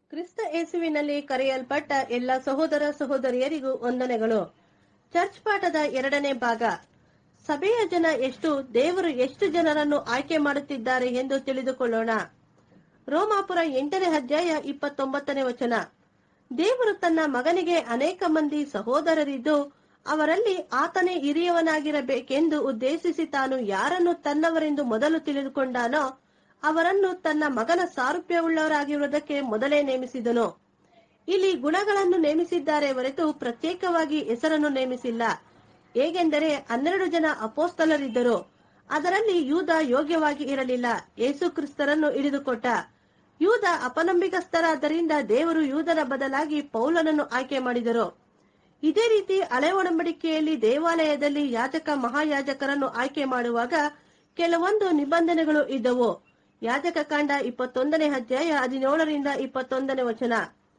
ಕ್ರಿಸ್ತ ಯೇಸುವಿನಲ್ಲಿ ಕರೆಯಲ್ಪಟ್ಟ ಎಲ್ಲ ಸಹೋದರ ಸಹೋದರಿಯರಿಗೂ ವಂದನೆಗಳು ಚರ್ಚ್ ಪಾಠದ ಎರಡನೇ ಭಾಗ ಸಭೆಯ ಜನ ಎಷ್ಟು ದೇವರು ಎಷ್ಟು ಜನರನ್ನು ಆಯ್ಕೆ ಮಾಡುತ್ತಿದ್ದಾರೆ ಎಂದು ತಿಳಿದುಕೊಳ್ಳೋಣ ರೋಮಾಪುರ ಎಂಟನೇ ಅಧ್ಯಾಯ ಇಪ್ಪತ್ತೊಂಬತ್ತನೇ ವಚನ ದೇವರು ತನ್ನ ಮಗನಿಗೆ ಅನೇಕ ಮಂದಿ ಸಹೋದರರಿದ್ದು ಅವರಲ್ಲಿ ಆತನೇ ಹಿರಿಯವನಾಗಿರಬೇಕೆಂದು ಉದ್ದೇಶಿಸಿ ತಾನು ಯಾರನ್ನು ತನ್ನವರೆಂದು ಮೊದಲು ತಿಳಿದುಕೊಂಡಾನೋ ಅವರನ್ನು ತನ್ನ ಮಗನ ಸಾರೂಪ್ಯವುಳ್ಳವರಾಗಿರುವುದಕ್ಕೆ ಮೊದಲೇ ನೇಮಿಸಿದನು ಇಲ್ಲಿ ಗುಣಗಳನ್ನು ನೇಮಿಸಿದ್ದಾರೆ ಹೊರತು ಪ್ರತ್ಯೇಕವಾಗಿ ಹೆಸರನ್ನು ನೇಮಿಸಿಲ್ಲ ಹೇಗೆಂದರೆ ಹನ್ನೆರಡು ಜನ ಅಪೋಸ್ತಲರಿದ್ದರು ಅದರಲ್ಲಿ ಯೂದ ಯೋಗ್ಯವಾಗಿ ಇರಲಿಲ್ಲ ಯೇಸು ಕ್ರಿಸ್ತರನ್ನು ಹಿಡಿದುಕೊಟ್ಟ ಯೂದ ಅಪನಂಬಿಕಸ್ಥರಾದ್ದರಿಂದ ದೇವರು ಯೂದನ ಬದಲಾಗಿ ಪೌಲನನ್ನು ಆಯ್ಕೆ ಮಾಡಿದರು ಇದೇ ರೀತಿ ಹಳೆ ಒಡಂಬಡಿಕೆಯಲ್ಲಿ ದೇವಾಲಯದಲ್ಲಿ ಯಾಜಕ ಮಹಾಯಾಜಕರನ್ನು ಆಯ್ಕೆ ಮಾಡುವಾಗ ಕೆಲವೊಂದು ನಿಬಂಧನೆಗಳು ಇದ್ದವು ಯಾಜಕ ಕಾಂಡ ಇಪ್ಪತ್ತೊಂದನೇ ಅಧ್ಯಾಯ ಹದಿನೇಳರಿಂದ ಇಪ್ಪತ್ತೊಂದನೇ ವಚನ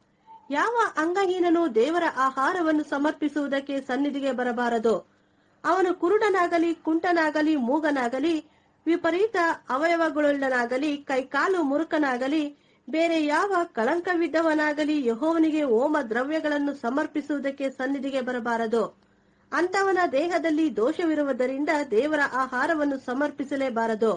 ಯಾವ ಅಂಗಹೀನನು ದೇವರ ಆಹಾರವನ್ನು ಸಮರ್ಪಿಸುವುದಕ್ಕೆ ಸನ್ನಿಧಿಗೆ ಬರಬಾರದು ಅವನು ಕುರುಡನಾಗಲಿ ಕುಂಟನಾಗಲಿ ಮೂಗನಾಗಲಿ ವಿಪರೀತ ಅವಯವಗಳುಳ್ಳನಾಗಲಿ ಕೈಕಾಲು ಮುರುಕನಾಗಲಿ ಬೇರೆ ಯಾವ ಕಳಂಕವಿದ್ದವನಾಗಲಿ ಯಹೋವನಿಗೆ ಹೋಮ ದ್ರವ್ಯಗಳನ್ನು ಸಮರ್ಪಿಸುವುದಕ್ಕೆ ಸನ್ನಿಧಿಗೆ ಬರಬಾರದು ಅಂತವನ ದೇಹದಲ್ಲಿ ದೋಷವಿರುವುದರಿಂದ ದೇವರ ಆಹಾರವನ್ನು ಸಮರ್ಪಿಸಲೇಬಾರದು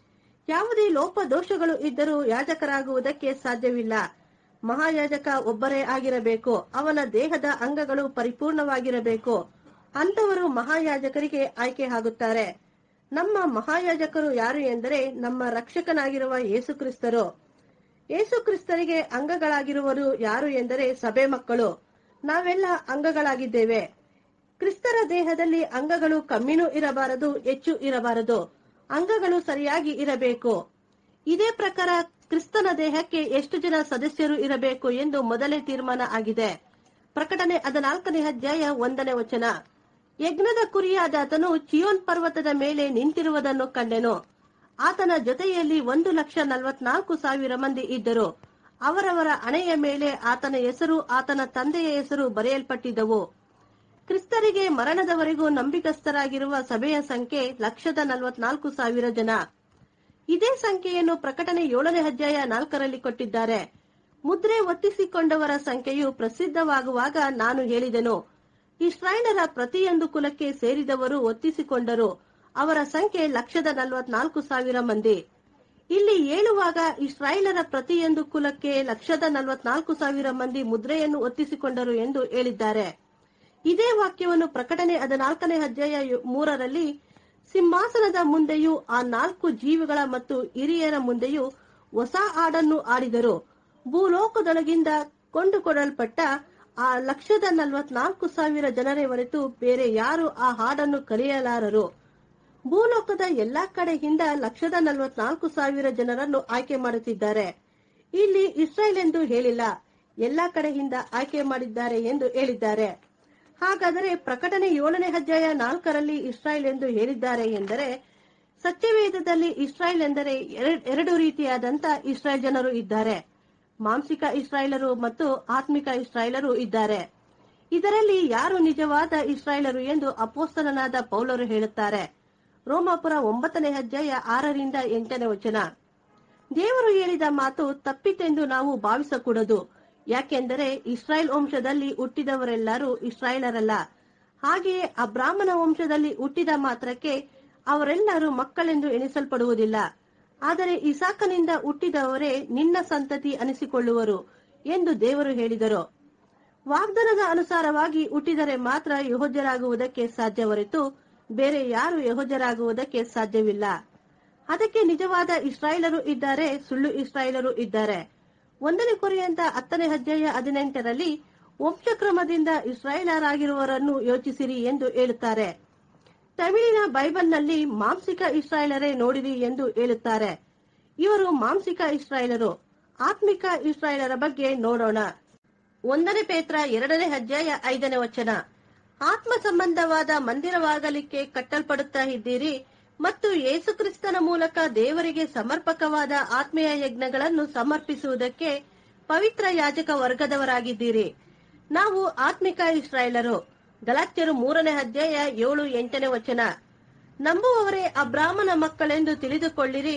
ಯಾವುದೇ ಲೋಪ ದೋಷಗಳು ಇದ್ದರೂ ಯಾಜಕರಾಗುವುದಕ್ಕೆ ಸಾಧ್ಯವಿಲ್ಲ ಮಹಾಯಾಜಕ ಒಬ್ಬರೇ ಆಗಿರಬೇಕು ಅವನ ದೇಹದ ಅಂಗಗಳು ಪರಿಪೂರ್ಣವಾಗಿರಬೇಕು ಅಂತವರು ಮಹಾಯಾಜಕರಿಗೆ ಆಯ್ಕೆ ಆಗುತ್ತಾರೆ ನಮ್ಮ ಮಹಾಯಾಜಕರು ಯಾರು ಎಂದರೆ ನಮ್ಮ ರಕ್ಷಕನಾಗಿರುವ ಯೇಸು ಕ್ರಿಸ್ತರು ಯೇಸು ಕ್ರಿಸ್ತರಿಗೆ ಅಂಗಗಳಾಗಿರುವರು ಯಾರು ಎಂದರೆ ಸಭೆ ಮಕ್ಕಳು ನಾವೆಲ್ಲ ಅಂಗಗಳಾಗಿದ್ದೇವೆ ಕ್ರಿಸ್ತರ ದೇಹದಲ್ಲಿ ಅಂಗಗಳು ಕಮ್ಮಿನೂ ಇರಬಾರದು ಹೆಚ್ಚು ಇರಬಾರದು ಅಂಗಗಳು ಸರಿಯಾಗಿ ಇರಬೇಕು ಇದೇ ಪ್ರಕಾರ ಕ್ರಿಸ್ತನ ದೇಹಕ್ಕೆ ಎಷ್ಟು ಜನ ಸದಸ್ಯರು ಇರಬೇಕು ಎಂದು ಮೊದಲೇ ತೀರ್ಮಾನ ಆಗಿದೆ ಪ್ರಕಟಣೆ ಹದಿನಾಲ್ಕನೇ ಅಧ್ಯಾಯ ಒಂದನೇ ವಚನ ಯಜ್ಞದ ಕುರಿಯಾದಾತನು ಚಿಯೋನ್ ಪರ್ವತದ ಮೇಲೆ ನಿಂತಿರುವುದನ್ನು ಕಂಡೆನು ಆತನ ಜೊತೆಯಲ್ಲಿ ಒಂದು ಲಕ್ಷ ನಲವತ್ನಾಲ್ಕು ಸಾವಿರ ಮಂದಿ ಇದ್ದರು ಅವರವರ ಹಣೆಯ ಮೇಲೆ ಆತನ ಹೆಸರು ಆತನ ತಂದೆಯ ಹೆಸರು ಬರೆಯಲ್ಪಟ್ಟಿದ್ದವು ಕ್ರಿಸ್ತರಿಗೆ ಮರಣದವರೆಗೂ ನಂಬಿಕಸ್ಥರಾಗಿರುವ ಸಭೆಯ ಸಂಖ್ಯೆ ಲಕ್ಷದ ನಲವತ್ನಾಲ್ಕು ಸಾವಿರ ಜನ ಇದೇ ಸಂಖ್ಯೆಯನ್ನು ಪ್ರಕಟಣೆ ಏಳನೇ ಅಧ್ಯಾಯ ನಾಲ್ಕರಲ್ಲಿ ಕೊಟ್ಟಿದ್ದಾರೆ ಮುದ್ರೆ ಒತ್ತಿಸಿಕೊಂಡವರ ಸಂಖ್ಯೆಯು ಪ್ರಸಿದ್ಧವಾಗುವಾಗ ನಾನು ಹೇಳಿದೆನು ಇಸ್ರಾಯೇಲರ ಪ್ರತಿಯೊಂದು ಕುಲಕ್ಕೆ ಸೇರಿದವರು ಒತ್ತಿಸಿಕೊಂಡರು ಅವರ ಸಂಖ್ಯೆ ಲಕ್ಷದ ನಲವತ್ನಾಲ್ಕು ಸಾವಿರ ಮಂದಿ ಇಲ್ಲಿ ಹೇಳುವಾಗ ಇಸ್ರಾಯೇಲರ ಪ್ರತಿಯೊಂದು ಕುಲಕ್ಕೆ ಲಕ್ಷದ ನಲವತ್ನಾಲ್ಕು ಸಾವಿರ ಮಂದಿ ಮುದ್ರೆಯನ್ನು ಒತ್ತಿಸಿಕೊಂಡರು ಎಂದು ಹೇಳಿದ್ದಾರೆ ಇದೇ ವಾಕ್ಯವನ್ನು ಪ್ರಕಟಣೆ ಹದಿನಾಲ್ಕನೇ ಅಧ್ಯಾಯ ಯು- ಮೂರರಲ್ಲಿ ಸಿಂಹಾಸನದ ಮುಂದೆಯೂ ಆ ನಾಲ್ಕು ಜೀವಿಗಳ ಮತ್ತು ಹಿರಿಯರ ಮುಂದೆಯೂ ಹೊಸ ಹಾಡನ್ನು ಆಡಿದರು ಭೂಲೋಕದೊಳಗಿಂದ ಕೊಂಡುಕೊಡಲ್ಪಟ್ಟ ಆ ಲಕ್ಷದ ನಲವತ್ನಾಲ್ಕು ಸಾವಿರ ಜನರೇ ಹೊರತು ಬೇರೆ ಯಾರು ಆ ಹಾಡನ್ನು ಕಲಿಯಲಾರರು ಭೂಲೋಕದ ಎಲ್ಲಾ ಕಡೆಯಿಂದ ಲಕ್ಷದ ನಲವತ್ನಾಲ್ಕು ಸಾವಿರ ಜನರನ್ನು ಆಯ್ಕೆ ಮಾಡುತ್ತಿದ್ದಾರೆ ಇಲ್ಲಿ ಇಸ್ರಾಯೇಲ್ ಎಂದು ಹೇಳಿಲ್ಲ ಎಲ್ಲಾ ಕಡೆಯಿಂದ ಆಯ್ಕೆ ಮಾಡಿದ್ದಾರೆ ಎಂದು ಹೇಳಿದ್ದಾರೆ ಹಾಗಾದರೆ ಪ್ರಕಟಣೆ ಏಳನೇ ಅಧ್ಯಾಯ ನಾಲ್ಕರಲ್ಲಿ ಇಸ್ರಾಯೇಲ್ ಎಂದು ಹೇಳಿದ್ದಾರೆ ಎಂದರೆ ಸತ್ಯವೇದದಲ್ಲಿ ಇಸ್ರಾಯೇಲ್ ಎಂದರೆ ಎರಡ್- ಎರಡು ರೀತಿಯಾದಂತ ಇಸ್ರಾಯೇಲ್ ಜನರು ಇದ್ದಾರೆ ಮಾಂಸಿಕ ಇಸ್ರಾಯೇಲರು ಮತ್ತು ಆತ್ಮಿಕ ಇಸ್ರಾಯೇಲರು ಇದ್ದಾರೆ ಇದರಲ್ಲಿ ಯಾರು ನಿಜವಾದ ಇಸ್ರಾಯೇಲರು ಎಂದು ಅಪೋಸ್ತಲನಾದ ಪೌಲರು ಹೇಳುತ್ತಾರೆ ರೋಮಾಪುರ ಒಂಬತ್ತನೇ ಅಧ್ಯಾಯ ಆರರಿಂದ ಎಂಟನೇ ವಚನ ದೇವರು ಹೇಳಿದ ಮಾತು ತಪ್ಪಿತೆಂದು ನಾವು ಭಾವಿಸಕೂಡದು ಯಾಕೆಂದರೆ ಇಸ್ರಾಯೇಲ್ ವಂಶದಲ್ಲಿ ಹುಟ್ಟಿದವರೆಲ್ಲರೂ ಇಸ್ರಾಯೇಲರಲ್ಲ ಹಾಗೆಯೇ ಅಬ್ರಾಹ್ಮಣ ವಂಶದಲ್ಲಿ ಹುಟ್ಟಿದ ಮಾತ್ರಕ್ಕೆ ಅವರೆಲ್ಲರೂ ಮಕ್ಕಳೆಂದು ಎಣಿಸಲ್ಪಡುವುದಿಲ್ಲ ಆದರೆ ಇಸಾಕನಿಂದ ಹುಟ್ಟಿದವರೇ ನಿನ್ನ ಸಂತತಿ ಅನಿಸಿಕೊಳ್ಳುವರು ಎಂದು ದೇವರು ಹೇಳಿದರು ವಾಗ್ದಾನದ ಅನುಸಾರವಾಗಿ ಹುಟ್ಟಿದರೆ ಮಾತ್ರ ಯಹೋಜರಾಗುವುದಕ್ಕೆ ಸಾಧ್ಯ ಹೊರತು ಬೇರೆ ಯಾರು ಯಹೋಜರಾಗುವುದಕ್ಕೆ ಸಾಧ್ಯವಿಲ್ಲ ಅದಕ್ಕೆ ನಿಜವಾದ ಇಸ್ರಾಯೇಲರು ಇದ್ದಾರೆ ಸುಳ್ಳು ಇಸ್ರಾಯೇಲರು ಇದ್ದಾರೆ ಒಂದನೇ ಕೊರೆಯಂತ ಹತ್ತನೇ ಅಧ್ಯಾಯ ಹದಿನೆಂಟರಲ್ಲಿ ವಂಶಕ್ರಮದಿಂದ ಇಸ್ರಾಯೇಲರಾಗಿರುವವರನ್ನು ಯೋಚಿಸಿರಿ ಎಂದು ಹೇಳುತ್ತಾರೆ ತಮಿಳಿನ ಬೈಬಲ್ನಲ್ಲಿ ಮಾಂಸಿಕ ಇಸ್ರಾಯೇಲರೇ ನೋಡಿರಿ ಎಂದು ಹೇಳುತ್ತಾರೆ ಇವರು ಮಾಂಸಿಕ ಇಸ್ರಾಯೇಲರು ಆತ್ಮಿಕ ಇಸ್ರಾಯೇಲರ ಬಗ್ಗೆ ನೋಡೋಣ ಒಂದನೇ ಪೇತ್ರ ಎರಡನೇ ಅಧ್ಯಾಯ ಐದನೇ ವಚನ ಆತ್ಮ ಸಂಬಂಧವಾದ ಮಂದಿರವಾಗಲಿಕ್ಕೆ ಕಟ್ಟಲ್ಪಡುತ್ತಾ ಇದ್ದೀರಿ ಮತ್ತು ಯೇಸುಕ್ರಿಸ್ತನ ಮೂಲಕ ದೇವರಿಗೆ ಸಮರ್ಪಕವಾದ ಆತ್ಮೀಯ ಯಜ್ಞಗಳನ್ನು ಸಮರ್ಪಿಸುವುದಕ್ಕೆ ಪವಿತ್ರ ಯಾಜಕ ವರ್ಗದವರಾಗಿದ್ದೀರಿ ನಾವು ಆತ್ಮಿಕ ಇಸ್ರಾಯೇಲರು ಗಲಾತ್ಯರು ಮೂರನೇ ಅಧ್ಯಾಯ ಏಳು ಎಂಟನೇ ವಚನ ನಂಬುವವರೇ ಅಬ್ರಾಹ್ಮನ ಮಕ್ಕಳೆಂದು ತಿಳಿದುಕೊಳ್ಳಿರಿ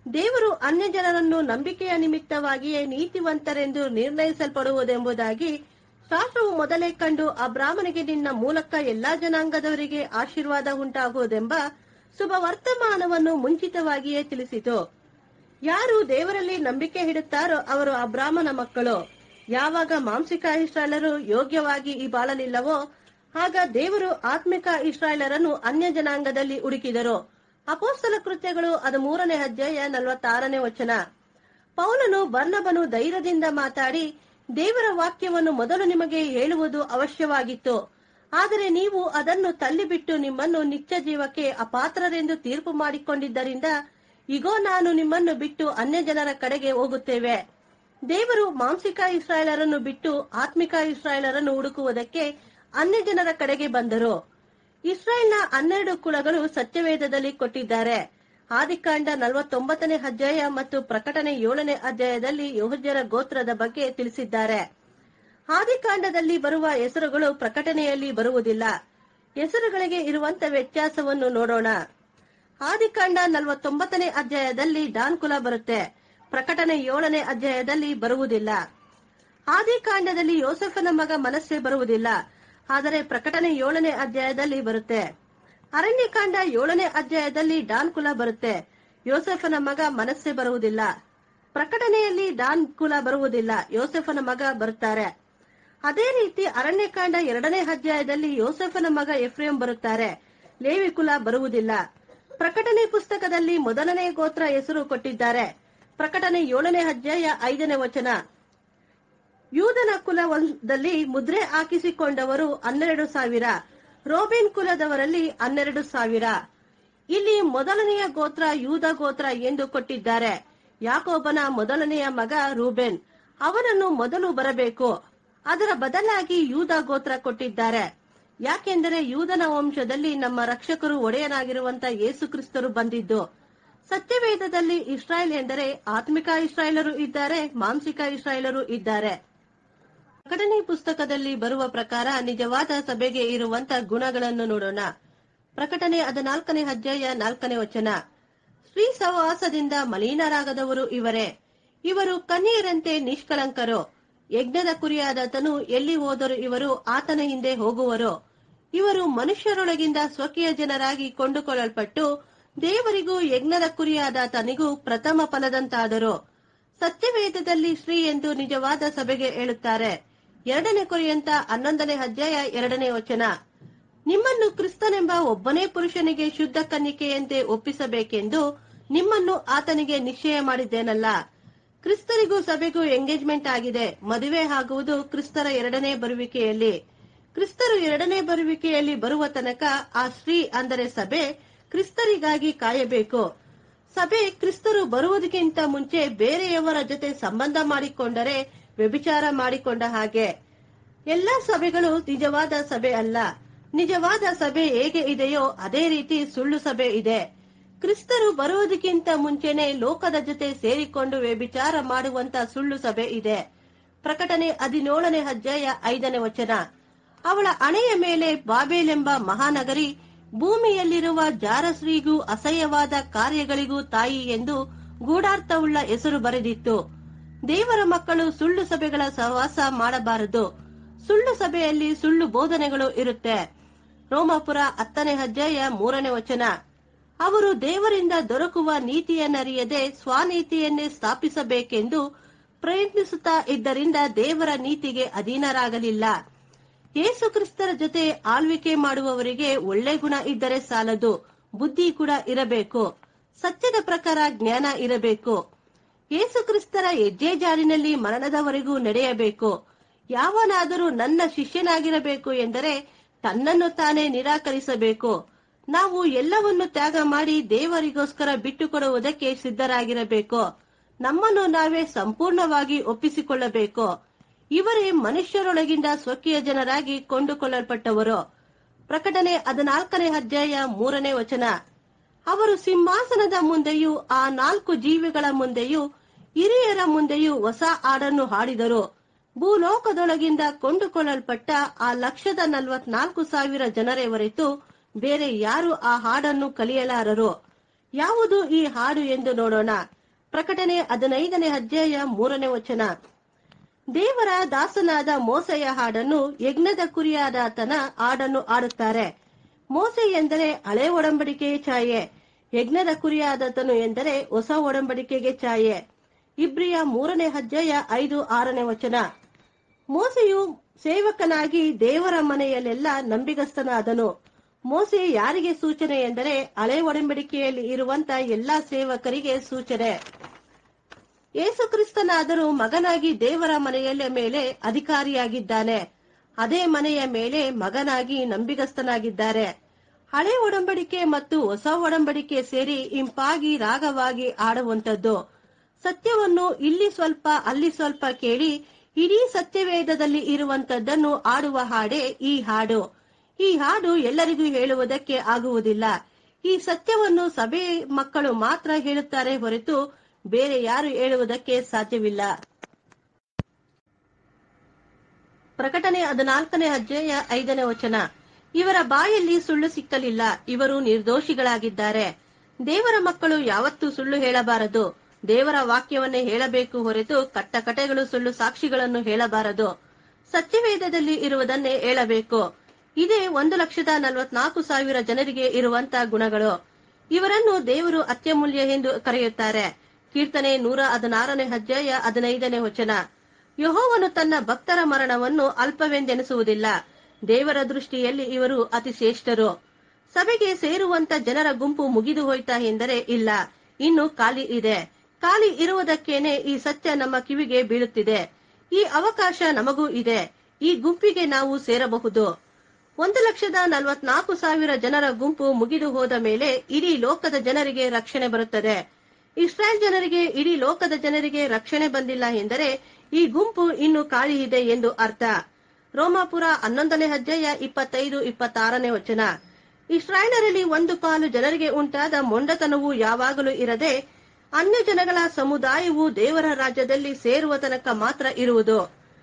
ದೇವರು ಅನ್ಯ ಜನರನ್ನು ನಂಬಿಕೆಯ ನಿಮಿತ್ತವಾಗಿಯೇ ನೀತಿವಂತರೆಂದು ನಿರ್ಣಯಿಸಲ್ಪಡುವುದೆಂಬುದಾಗಿ ಶಾಸ್ತ್ರವು ಮೊದಲೇ ಕಂಡು ಅಬ್ರಾಹ್ಮನಿಗೆ ನಿನ್ನ ಮೂಲಕ ಎಲ್ಲಾ ಜನಾಂಗದವರಿಗೆ ಆಶೀರ್ವಾದ ಉಂಟಾಗುವುದೆಂಬ ಶುಭ ವರ್ತಮಾನವನ್ನು ಮುಂಚಿತವಾಗಿಯೇ ತಿಳಿಸಿತು ಯಾರು ದೇವರಲ್ಲಿ ನಂಬಿಕೆ ಇಡುತ್ತಾರೋ ಅವರು ಅಬ್ರಾಹ್ಮನ ಮಕ್ಕಳು ಯಾವಾಗ ಮಾಂಸಿಕ ಇಸ್ರಾಯೇಲರು ಯೋಗ್ಯವಾಗಿ ಈ ಬಾಳಲಿಲ್ಲವೋ ಆಗ ದೇವರು ಆತ್ಮಿಕ ಇಸ್ರಾಯೇಲರನ್ನು ಅನ್ಯ ಜನಾಂಗದಲ್ಲಿ ಹುಡುಕಿದರು ಅಪೋಸ್ತಲ ಕೃತ್ಯಗಳು ಅದು ಮೂರನೇ ಅಧ್ಯಾಯ ನಲವತ್ತಾರನೇ ವಚನ ಪೌಲನು ಬರ್ನಬನು ಧೈರ್ಯದಿಂದ ಮಾತಾಡಿ ದೇವರ ವಾಕ್ಯವನ್ನು ಮೊದಲು ನಿಮಗೆ ಹೇಳುವುದು ಅವಶ್ಯವಾಗಿತ್ತು ಆದರೆ ನೀವು ಅದನ್ನು ತಳ್ಳಿಬಿಟ್ಟು ನಿಮ್ಮನ್ನು ನಿತ್ಯ ಜೀವಕ್ಕೆ ಅಪಾತ್ರರೆಂದು ತೀರ್ಪು ಮಾಡಿಕೊಂಡಿದ್ದರಿಂದ ಇಗೋ ನಾನು ನಿಮ್ಮನ್ನು ಬಿಟ್ಟು ಅನ್ಯ ಜನರ ಕಡೆಗೆ ಹೋಗುತ್ತೇವೆ ದೇವರು ಮಾಂಸಿಕ ಇಸ್ರಾಯೇಲರನ್ನು ಬಿಟ್ಟು ಆತ್ಮಿಕ ಇಸ್ರಾಯೇಲರನ್ನು ಹುಡುಕುವುದಕ್ಕೆ ಅನ್ಯ ಜನರ ಕಡೆಗೆ ಬಂದರು ಇಸ್ರಾಯೇಲ್ನ ಹನ್ನೆರಡು ಕುಲಗಳು ಸತ್ಯವೇದದಲ್ಲಿ ಕೊಟ್ಟಿದ್ದಾರೆ ಆದಿಕಾಂಡ ನಲವತ್ತೊಂಬತ್ತನೇ ಅಧ್ಯಾಯ ಮತ್ತು ಪ್ರಕಟಣೆ ಏಳನೇ ಅಧ್ಯಾಯದಲ್ಲಿ ಯಹೋದ್ಯರ ಗೋತ್ರದ ಬಗ್ಗೆ ತಿಳಿಸಿದ್ದಾರೆ ಆದಿಕಾಂಡದಲ್ಲಿ ಬರುವ ಹೆಸರುಗಳು ಪ್ರಕಟಣೆಯಲ್ಲಿ ಬರುವುದಿಲ್ಲ ಹೆಸರುಗಳಿಗೆ ಇರುವಂತ ವ್ಯತ್ಯಾಸವನ್ನು ನೋಡೋಣ ಆದಿಕಾಂಡ ನಲವತ್ತೊಂಬತ್ತನೇ ಅಧ್ಯಾಯದಲ್ಲಿ ಡಾನ್ ಕುಲ ಬರುತ್ತೆ ಪ್ರಕಟಣೆ ಏಳನೇ ಅಧ್ಯಾಯದಲ್ಲಿ ಬರುವುದಿಲ್ಲ ಆದಿಕಾಂಡದಲ್ಲಿ ಯೋಸೆಫನ ಮಗ ಮನಸ್ಸೆ ಬರುವುದಿಲ್ಲ ಆದರೆ ಪ್ರಕಟಣೆ ಏಳನೇ ಅಧ್ಯಾಯದಲ್ಲಿ ಬರುತ್ತೆ ಅರಣ್ಯಕಾಂಡ ಏಳನೇ ಅಧ್ಯಾಯದಲ್ಲಿ ಡಾನ್ ಕುಲ ಬರುತ್ತೆ ಯೋಸೆಫನ ಮಗ ಮನಸ್ಸೆ ಬರುವುದಿಲ್ಲ ಪ್ರಕಟಣೆಯಲ್ಲಿ ಡಾನ್ ಕುಲ ಬರುವುದಿಲ್ಲ ಯೋಸೆಫನ ಮಗ ಬರುತ್ತಾರೆ ಅದೇ ರೀತಿ ಅರಣ್ಯಕಾಂಡ ಎರಡನೇ ಅಧ್ಯಾಯದಲ್ಲಿ ಯೋಸೆಫನ ಮಗ ಎಫ್ರೇಮ್ ಬರುತ್ತಾರೆ ಲೇವಿ ಕುಲ ಬರುವುದಿಲ್ಲ ಪ್ರಕಟಣೆ ಪುಸ್ತಕದಲ್ಲಿ ಮೊದಲನೇ ಗೋತ್ರ ಹೆಸರು ಕೊಟ್ಟಿದ್ದಾರೆ ಪ್ರಕಟಣೆ ಏಳನೇ ಅಧ್ಯಾಯ ಐದನೇ ವಚನ ಯೂದನ ಕುಲದಲ್ಲಿ ಮುದ್ರೆ ಹಾಕಿಸಿಕೊಂಡವರು ಹನ್ನೆರಡು ಸಾವಿರ ರೋಬಿನ್ ಕುಲದವರಲ್ಲಿ ಹನ್ನೆರಡು ಸಾವಿರ ಇಲ್ಲಿ ಮೊದಲನೆಯ ಗೋತ್ರ ಯೂದ ಗೋತ್ರ ಎಂದು ಕೊಟ್ಟಿದ್ದಾರೆ ಯಾಕೋಬನ ಮೊದಲನೆಯ ಮಗ ರೂಬೆನ್ ಅವನನ್ನು ಮೊದಲು ಬರಬೇಕು ಅದರ ಬದಲಾಗಿ ಯೂದ ಗೋತ್ರ ಕೊಟ್ಟಿದ್ದಾರೆ ಯಾಕೆಂದರೆ ಯೂದನ ವಂಶದಲ್ಲಿ ನಮ್ಮ ರಕ್ಷಕರು ಒಡೆಯನಾಗಿರುವಂತ ಯೇಸು ಕ್ರಿಸ್ತರು ಬಂದಿದ್ದು ಸತ್ಯವೇದದಲ್ಲಿ ಇಸ್ರಾಯೇಲ್ ಎಂದರೆ ಆತ್ಮಿಕ ಇಸ್ರಾಯೇಲರು ಇದ್ದಾರೆ ಮಾಂಸಿಕ ಇಸ್ರಾಯೇಲರು ಇದ್ದಾರೆ ಪ್ರಕಟಣೆ ಪುಸ್ತಕದಲ್ಲಿ ಬರುವ ಪ್ರಕಾರ ನಿಜವಾದ ಸಭೆಗೆ ಇರುವಂತ ಗುಣಗಳನ್ನು ನೋಡೋಣ ಪ್ರಕಟಣೆ ಹದಿನಾಲ್ಕನೇ ಅಧ್ಯಾಯ ನಾಲ್ಕನೇ ವಚನ ಸ್ತ್ರೀ ಸಹವಾಸದಿಂದ ಮಲೀನರಾಗದವರು ಇವರೇ ಇವರು ಕನ್ಯೆಯರಂತೆ ನಿಷ್ಕಳಂಕರು ಯಜ್ಞದ ಕುರಿಯಾದಾತನು ಎಲ್ಲಿ ಹೋದರೂ ಇವರು ಆತನ ಹಿಂದೆ ಹೋಗುವರು ಇವರು ಮನುಷ್ಯರೊಳಗಿಂದ ಸ್ವಕೀಯ ಜನರಾಗಿ ಕೊಂಡುಕೊಳ್ಳಲ್ಪಟ್ಟು ದೇವರಿಗೂ ಯಜ್ಞದ ಕುರಿಯಾದಾತನಿಗೂ ಪ್ರಥಮ ಫಲದಂತಾದರು ಸತ್ಯವೇದದಲ್ಲಿ ಶ್ರೀ ಎಂದು ನಿಜವಾದ ಸಭೆಗೆ ಹೇಳುತ್ತಾರೆ ಎರಡನೇ ಕುರಿಯಂತ ಹನ್ನೊಂದನೇ ಅಧ್ಯಾಯ ಎರಡನೇ ವಚನ ನಿಮ್ಮನ್ನು ಕ್ರಿಸ್ತನೆಂಬ ಒಬ್ಬನೇ ಪುರುಷನಿಗೆ ಶುದ್ಧ ಕನ್ನಿಕೆಯಂತೆ ಒಪ್ಪಿಸಬೇಕೆಂದು ನಿಮ್ಮನ್ನು ಆತನಿಗೆ ನಿಶ್ಚಯ ಮಾಡಿದ್ದೇನಲ್ಲ ಕ್ರಿಸ್ತರಿಗೂ ಸಭೆಗೂ ಎಂಗೇಜ್ಮೆಂಟ್ ಆಗಿದೆ ಮದುವೆ ಆಗುವುದು ಕ್ರಿಸ್ತರ ಎರಡನೇ ಬರುವಿಕೆಯಲ್ಲಿ ಕ್ರಿಸ್ತರು ಎರಡನೇ ಬರುವಿಕೆಯಲ್ಲಿ ಬರುವ ತನಕ ಆ ಸ್ತ್ರೀ ಅಂದರೆ ಸಭೆ ಕ್ರಿಸ್ತರಿಗಾಗಿ ಕಾಯಬೇಕು ಸಭೆ ಕ್ರಿಸ್ತರು ಬರುವುದಕ್ಕಿಂತ ಮುಂಚೆ ಬೇರೆಯವರ ಜೊತೆ ಸಂಬಂಧ ಮಾಡಿಕೊಂಡರೆ ವ್ಯಭಿಚಾರ ಮಾಡಿಕೊಂಡ ಹಾಗೆ ಎಲ್ಲಾ ಸಭೆಗಳು ನಿಜವಾದ ಸಭೆ ಅಲ್ಲ ನಿಜವಾದ ಸಭೆ ಹೇಗೆ ಇದೆಯೋ ಅದೇ ರೀತಿ ಸುಳ್ಳು ಸಭೆ ಇದೆ ಕ್ರಿಸ್ತರು ಬರುವುದಕ್ಕಿಂತ ಮುಂಚೆನೆ ಲೋಕದ ಜೊತೆ ಸೇರಿಕೊಂಡು ವ್ಯಭಿಚಾರ ಮಾಡುವಂತ ಸುಳ್ಳು ಸಭೆ ಇದೆ ಪ್ರಕಟಣೆ ಹದಿನೇಳನೇ ಅಧ್ಯಾಯ ಐದನೇ ವಚನ ಅವಳ ಹಣೆಯ ಮೇಲೆ ಬಾಬೇಲೆಂಬ ಮಹಾನಗರಿ ಭೂಮಿಯಲ್ಲಿರುವ ಜಾರಶ್ರೀಗೂ ಅಸಹ್ಯವಾದ ಕಾರ್ಯಗಳಿಗೂ ತಾಯಿ ಎಂದು ಗೂಢಾರ್ಥವುಳ್ಳ ಹೆಸರು ಬರೆದಿತ್ತು ದೇವರ ಮಕ್ಕಳು ಸುಳ್ಳು ಸಭೆಗಳ ಸಹವಾಸ ಮಾಡಬಾರದು ಸುಳ್ಳು ಸಭೆಯಲ್ಲಿ ಸುಳ್ಳು ಬೋಧನೆಗಳು ಇರುತ್ತೆ ರೋಮಾಪುರ ಹತ್ತನೇ ಅಧ್ಯಾಯ ಮೂರನೇ ವಚನ ಅವರು ದೇವರಿಂದ ದೊರಕುವ ನೀತಿಯನ್ನರಿಯದೆ ಸ್ವನೀತಿಯನ್ನೇ ಸ್ಥಾಪಿಸಬೇಕೆಂದು ಪ್ರಯತ್ನಿಸುತ್ತಾ ಇದ್ದರಿಂದ ದೇವರ ನೀತಿಗೆ ಅಧೀನರಾಗಲಿಲ್ಲ ಯೇಸು ಕ್ರಿಸ್ತರ ಜೊತೆ ಆಳ್ವಿಕೆ ಮಾಡುವವರಿಗೆ ಒಳ್ಳೆ ಗುಣ ಇದ್ದರೆ ಸಾಲದು ಬುದ್ಧಿ ಕೂಡ ಇರಬೇಕು ಸತ್ಯದ ಪ್ರಕಾರ ಜ್ಞಾನ ಇರಬೇಕು ಯೇಸು ಕ್ರಿಸ್ತರ ಹೆಜ್ಜೆ ಜಾರಿನಲ್ಲಿ ಮರಣದವರೆಗೂ ನಡೆಯಬೇಕು ಯಾವನಾದರೂ ನನ್ನ ಶಿಷ್ಯನಾಗಿರಬೇಕು ಎಂದರೆ ತನ್ನನ್ನು ತಾನೇ ನಿರಾಕರಿಸಬೇಕು ನಾವು ಎಲ್ಲವನ್ನು ತ್ಯಾಗ ಮಾಡಿ ದೇವರಿಗೋಸ್ಕರ ಬಿಟ್ಟುಕೊಡುವುದಕ್ಕೆ ಸಿದ್ಧರಾಗಿರಬೇಕು ನಮ್ಮನ್ನು ನಾವೇ ಸಂಪೂರ್ಣವಾಗಿ ಒಪ್ಪಿಸಿಕೊಳ್ಳಬೇಕು ಇವರೇ ಮನುಷ್ಯರೊಳಗಿಂದ ಸ್ವಕೀಯ ಜನರಾಗಿ ಕೊಂಡುಕೊಳ್ಳಲ್ಪಟ್ಟವರು ಪ್ರಕಟಣೆ ಹದಿನಾಲ್ಕನೇ ಅಧ್ಯಾಯ ಮೂರನೇ ವಚನ ಅವರು ಸಿಂಹಾಸನದ ಮುಂದೆಯೂ ಆ ನಾಲ್ಕು ಜೀವಿಗಳ ಮುಂದೆಯೂ ಹಿರಿಯರ ಮುಂದೆಯೂ ಹೊಸ ಹಾಡನ್ನು ಹಾಡಿದರು ಭೂಲೋಕದೊಳಗಿಂದ ಕೊಂಡುಕೊಳ್ಳಲ್ಪಟ್ಟ ಆ ಲಕ್ಷದ ನಲವತ್ನಾಲ್ಕು ಸಾವಿರ ಜನರೇ ಹೊರತು ಬೇರೆ ಯಾರು ಆ ಹಾಡನ್ನು ಕಲಿಯಲಾರರು ಯಾವುದು ಈ ಹಾಡು ಎಂದು ನೋಡೋಣ ಪ್ರಕಟಣೆ ಹದಿನೈದನೇ ಅಧ್ಯಾಯ ಮೂರನೇ ವಚನ ದೇವರ ದಾಸನಾದ ಮೋಸೆಯ ಹಾಡನ್ನು ಯಜ್ಞದ ಕುರಿಯಾದಾತನ ಹಾಡನ್ನು ಆಡುತ್ತಾರೆ ಮೋಸೆ ಎಂದರೆ ಹಳೆ ಒಡಂಬಡಿಕೆಯ ಛಾಯೆ ಯಜ್ಞದ ಕುರಿಯಾದಾತನು ಎಂದರೆ ಹೊಸ ಒಡಂಬಡಿಕೆಗೆ ಛಾಯೆ ಇಬ್ರಿಯ ಮೂರನೇ ಅಧ್ಯಾಯ ಐದು ಆರನೇ ವಚನ ಮೋಸೆಯು ಸೇವಕನಾಗಿ ದೇವರ ಮನೆಯಲ್ಲೆಲ್ಲ ನಂಬಿಗಸ್ತನಾದನು ಮೋಸೆ ಯಾರಿಗೆ ಸೂಚನೆ ಎಂದರೆ ಹಳೆ ಒಡಂಬಡಿಕೆಯಲ್ಲಿ ಇರುವಂತ ಎಲ್ಲಾ ಸೇವಕರಿಗೆ ಸೂಚನೆ ಯೇಸುಕ್ರಿಸ್ತನಾದರೂ ಮಗನಾಗಿ ದೇವರ ಮನೆಯ ಮೇಲೆ ಅಧಿಕಾರಿಯಾಗಿದ್ದಾನೆ ಅದೇ ಮನೆಯ ಮೇಲೆ ಮಗನಾಗಿ ನಂಬಿಗಸ್ತನಾಗಿದ್ದಾರೆ ಹಳೆ ಒಡಂಬಡಿಕೆ ಮತ್ತು ಹೊಸ ಒಡಂಬಡಿಕೆ ಸೇರಿ ಇಂಪಾಗಿ ರಾಗವಾಗಿ ಆಡುವಂತದ್ದು ಸತ್ಯವನ್ನು ಇಲ್ಲಿ ಸ್ವಲ್ಪ ಅಲ್ಲಿ ಸ್ವಲ್ಪ ಕೇಳಿ ಇಡೀ ಸತ್ಯವೇದದಲ್ಲಿ ಇರುವಂತದ್ದನ್ನು ಆಡುವ ಹಾಡೇ ಈ ಹಾಡು ಈ ಹಾಡು ಎಲ್ಲರಿಗೂ ಹೇಳುವುದಕ್ಕೆ ಆಗುವುದಿಲ್ಲ ಈ ಸತ್ಯವನ್ನು ಸಭೆ ಮಕ್ಕಳು ಮಾತ್ರ ಹೇಳುತ್ತಾರೆ ಹೊರತು ಬೇರೆ ಯಾರು ಹೇಳುವುದಕ್ಕೆ ಸಾಧ್ಯವಿಲ್ಲ ಪ್ರಕಟಣೆ ಹದಿನಾಲ್ಕನೇ ಅಧ್ಯಾಯ ಐದನೇ ವಚನ ಇವರ ಬಾಯಲ್ಲಿ ಸುಳ್ಳು ಸಿಕ್ಕಲಿಲ್ಲ ಇವರು ನಿರ್ದೋಷಿಗಳಾಗಿದ್ದಾರೆ ದೇವರ ಮಕ್ಕಳು ಯಾವತ್ತೂ ಸುಳ್ಳು ಹೇಳಬಾರದು ದೇವರ ವಾಕ್ಯವನ್ನೇ ಹೇಳಬೇಕು ಹೊರತು ಕಟ್ಟಕಟೆಗಳು ಸುಳ್ಳು ಸಾಕ್ಷಿಗಳನ್ನು ಹೇಳಬಾರದು ಸತ್ಯವೇದದಲ್ಲಿ ಇರುವುದನ್ನೇ ಹೇಳಬೇಕು ಇದೇ ಒಂದು ಲಕ್ಷದ ನಲವತ್ನಾಲ್ಕು ಸಾವಿರ ಜನರಿಗೆ ಇರುವಂತ ಗುಣಗಳು ಇವರನ್ನು ದೇವರು ಅತ್ಯಮೂಲ್ಯ ಎಂದು ಕರೆಯುತ್ತಾರೆ ಕೀರ್ತನೆ ನೂರ ಹದಿನಾರನೇ ಅಧ್ಯಾಯ ಹದಿನೈದನೇ ವಚನ ಯಹೋವನು ತನ್ನ ಭಕ್ತರ ಮರಣವನ್ನು ಅಲ್ಪವೆಂದೆನಿಸುವುದಿಲ್ಲ ದೇವರ ದೃಷ್ಟಿಯಲ್ಲಿ ಇವರು ಅತಿ ಶ್ರೇಷ್ಠರು ಸಭೆಗೆ ಸೇರುವಂತ ಜನರ ಗುಂಪು ಮುಗಿದು ಹೋಯ್ತಾ ಎಂದರೆ ಇಲ್ಲ ಇನ್ನು ಖಾಲಿ ಇದೆ ಖಾಲಿ ಇರುವುದಕ್ಕೇನೆ ಈ ಸತ್ಯ ನಮ್ಮ ಕಿವಿಗೆ ಬೀಳುತ್ತಿದೆ ಈ ಅವಕಾಶ ನಮಗೂ ಇದೆ ಈ ಗುಂಪಿಗೆ ನಾವು ಸೇರಬಹುದು ಒಂದು ಲಕ್ಷದ ನಲವತ್ನಾಲ್ಕು ಸಾವಿರ ಜನರ ಗುಂಪು ಮುಗಿದು ಹೋದ ಮೇಲೆ ಇಡೀ ಲೋಕದ ಜನರಿಗೆ ರಕ್ಷಣೆ ಬರುತ್ತದೆ ಇಸ್ರಾಯೇಲ್ ಜನರಿಗೆ ಇಡೀ ಲೋಕದ ಜನರಿಗೆ ರಕ್ಷಣೆ ಬಂದಿಲ್ಲ ಎಂದರೆ ಈ ಗುಂಪು ಇನ್ನು ಖಾಲಿ ಇದೆ ಎಂದು ಅರ್ಥ ರೋಮಾಪುರ ಹನ್ನೊಂದನೇ ಅಧ್ಯಾಯ ಇಪ್ಪತ್ತೈದು ಇಪ್ಪತ್ತಾರನೇ ವಚನ ಇಸ್ರಾಯೇಲರಲ್ಲಿ ಒಂದು ಪಾಲು ಜನರಿಗೆ ಉಂಟಾದ ಮೊಂಡತನವು ಯಾವಾಗಲೂ ಇರದೆ ಅನ್ಯ ಜನಗಳ ಸಮುದಾಯವು ದೇವರ ರಾಜ್ಯದಲ್ಲಿ ಸೇರುವ ತನಕ ಮಾತ್ರ ಇರುವುದು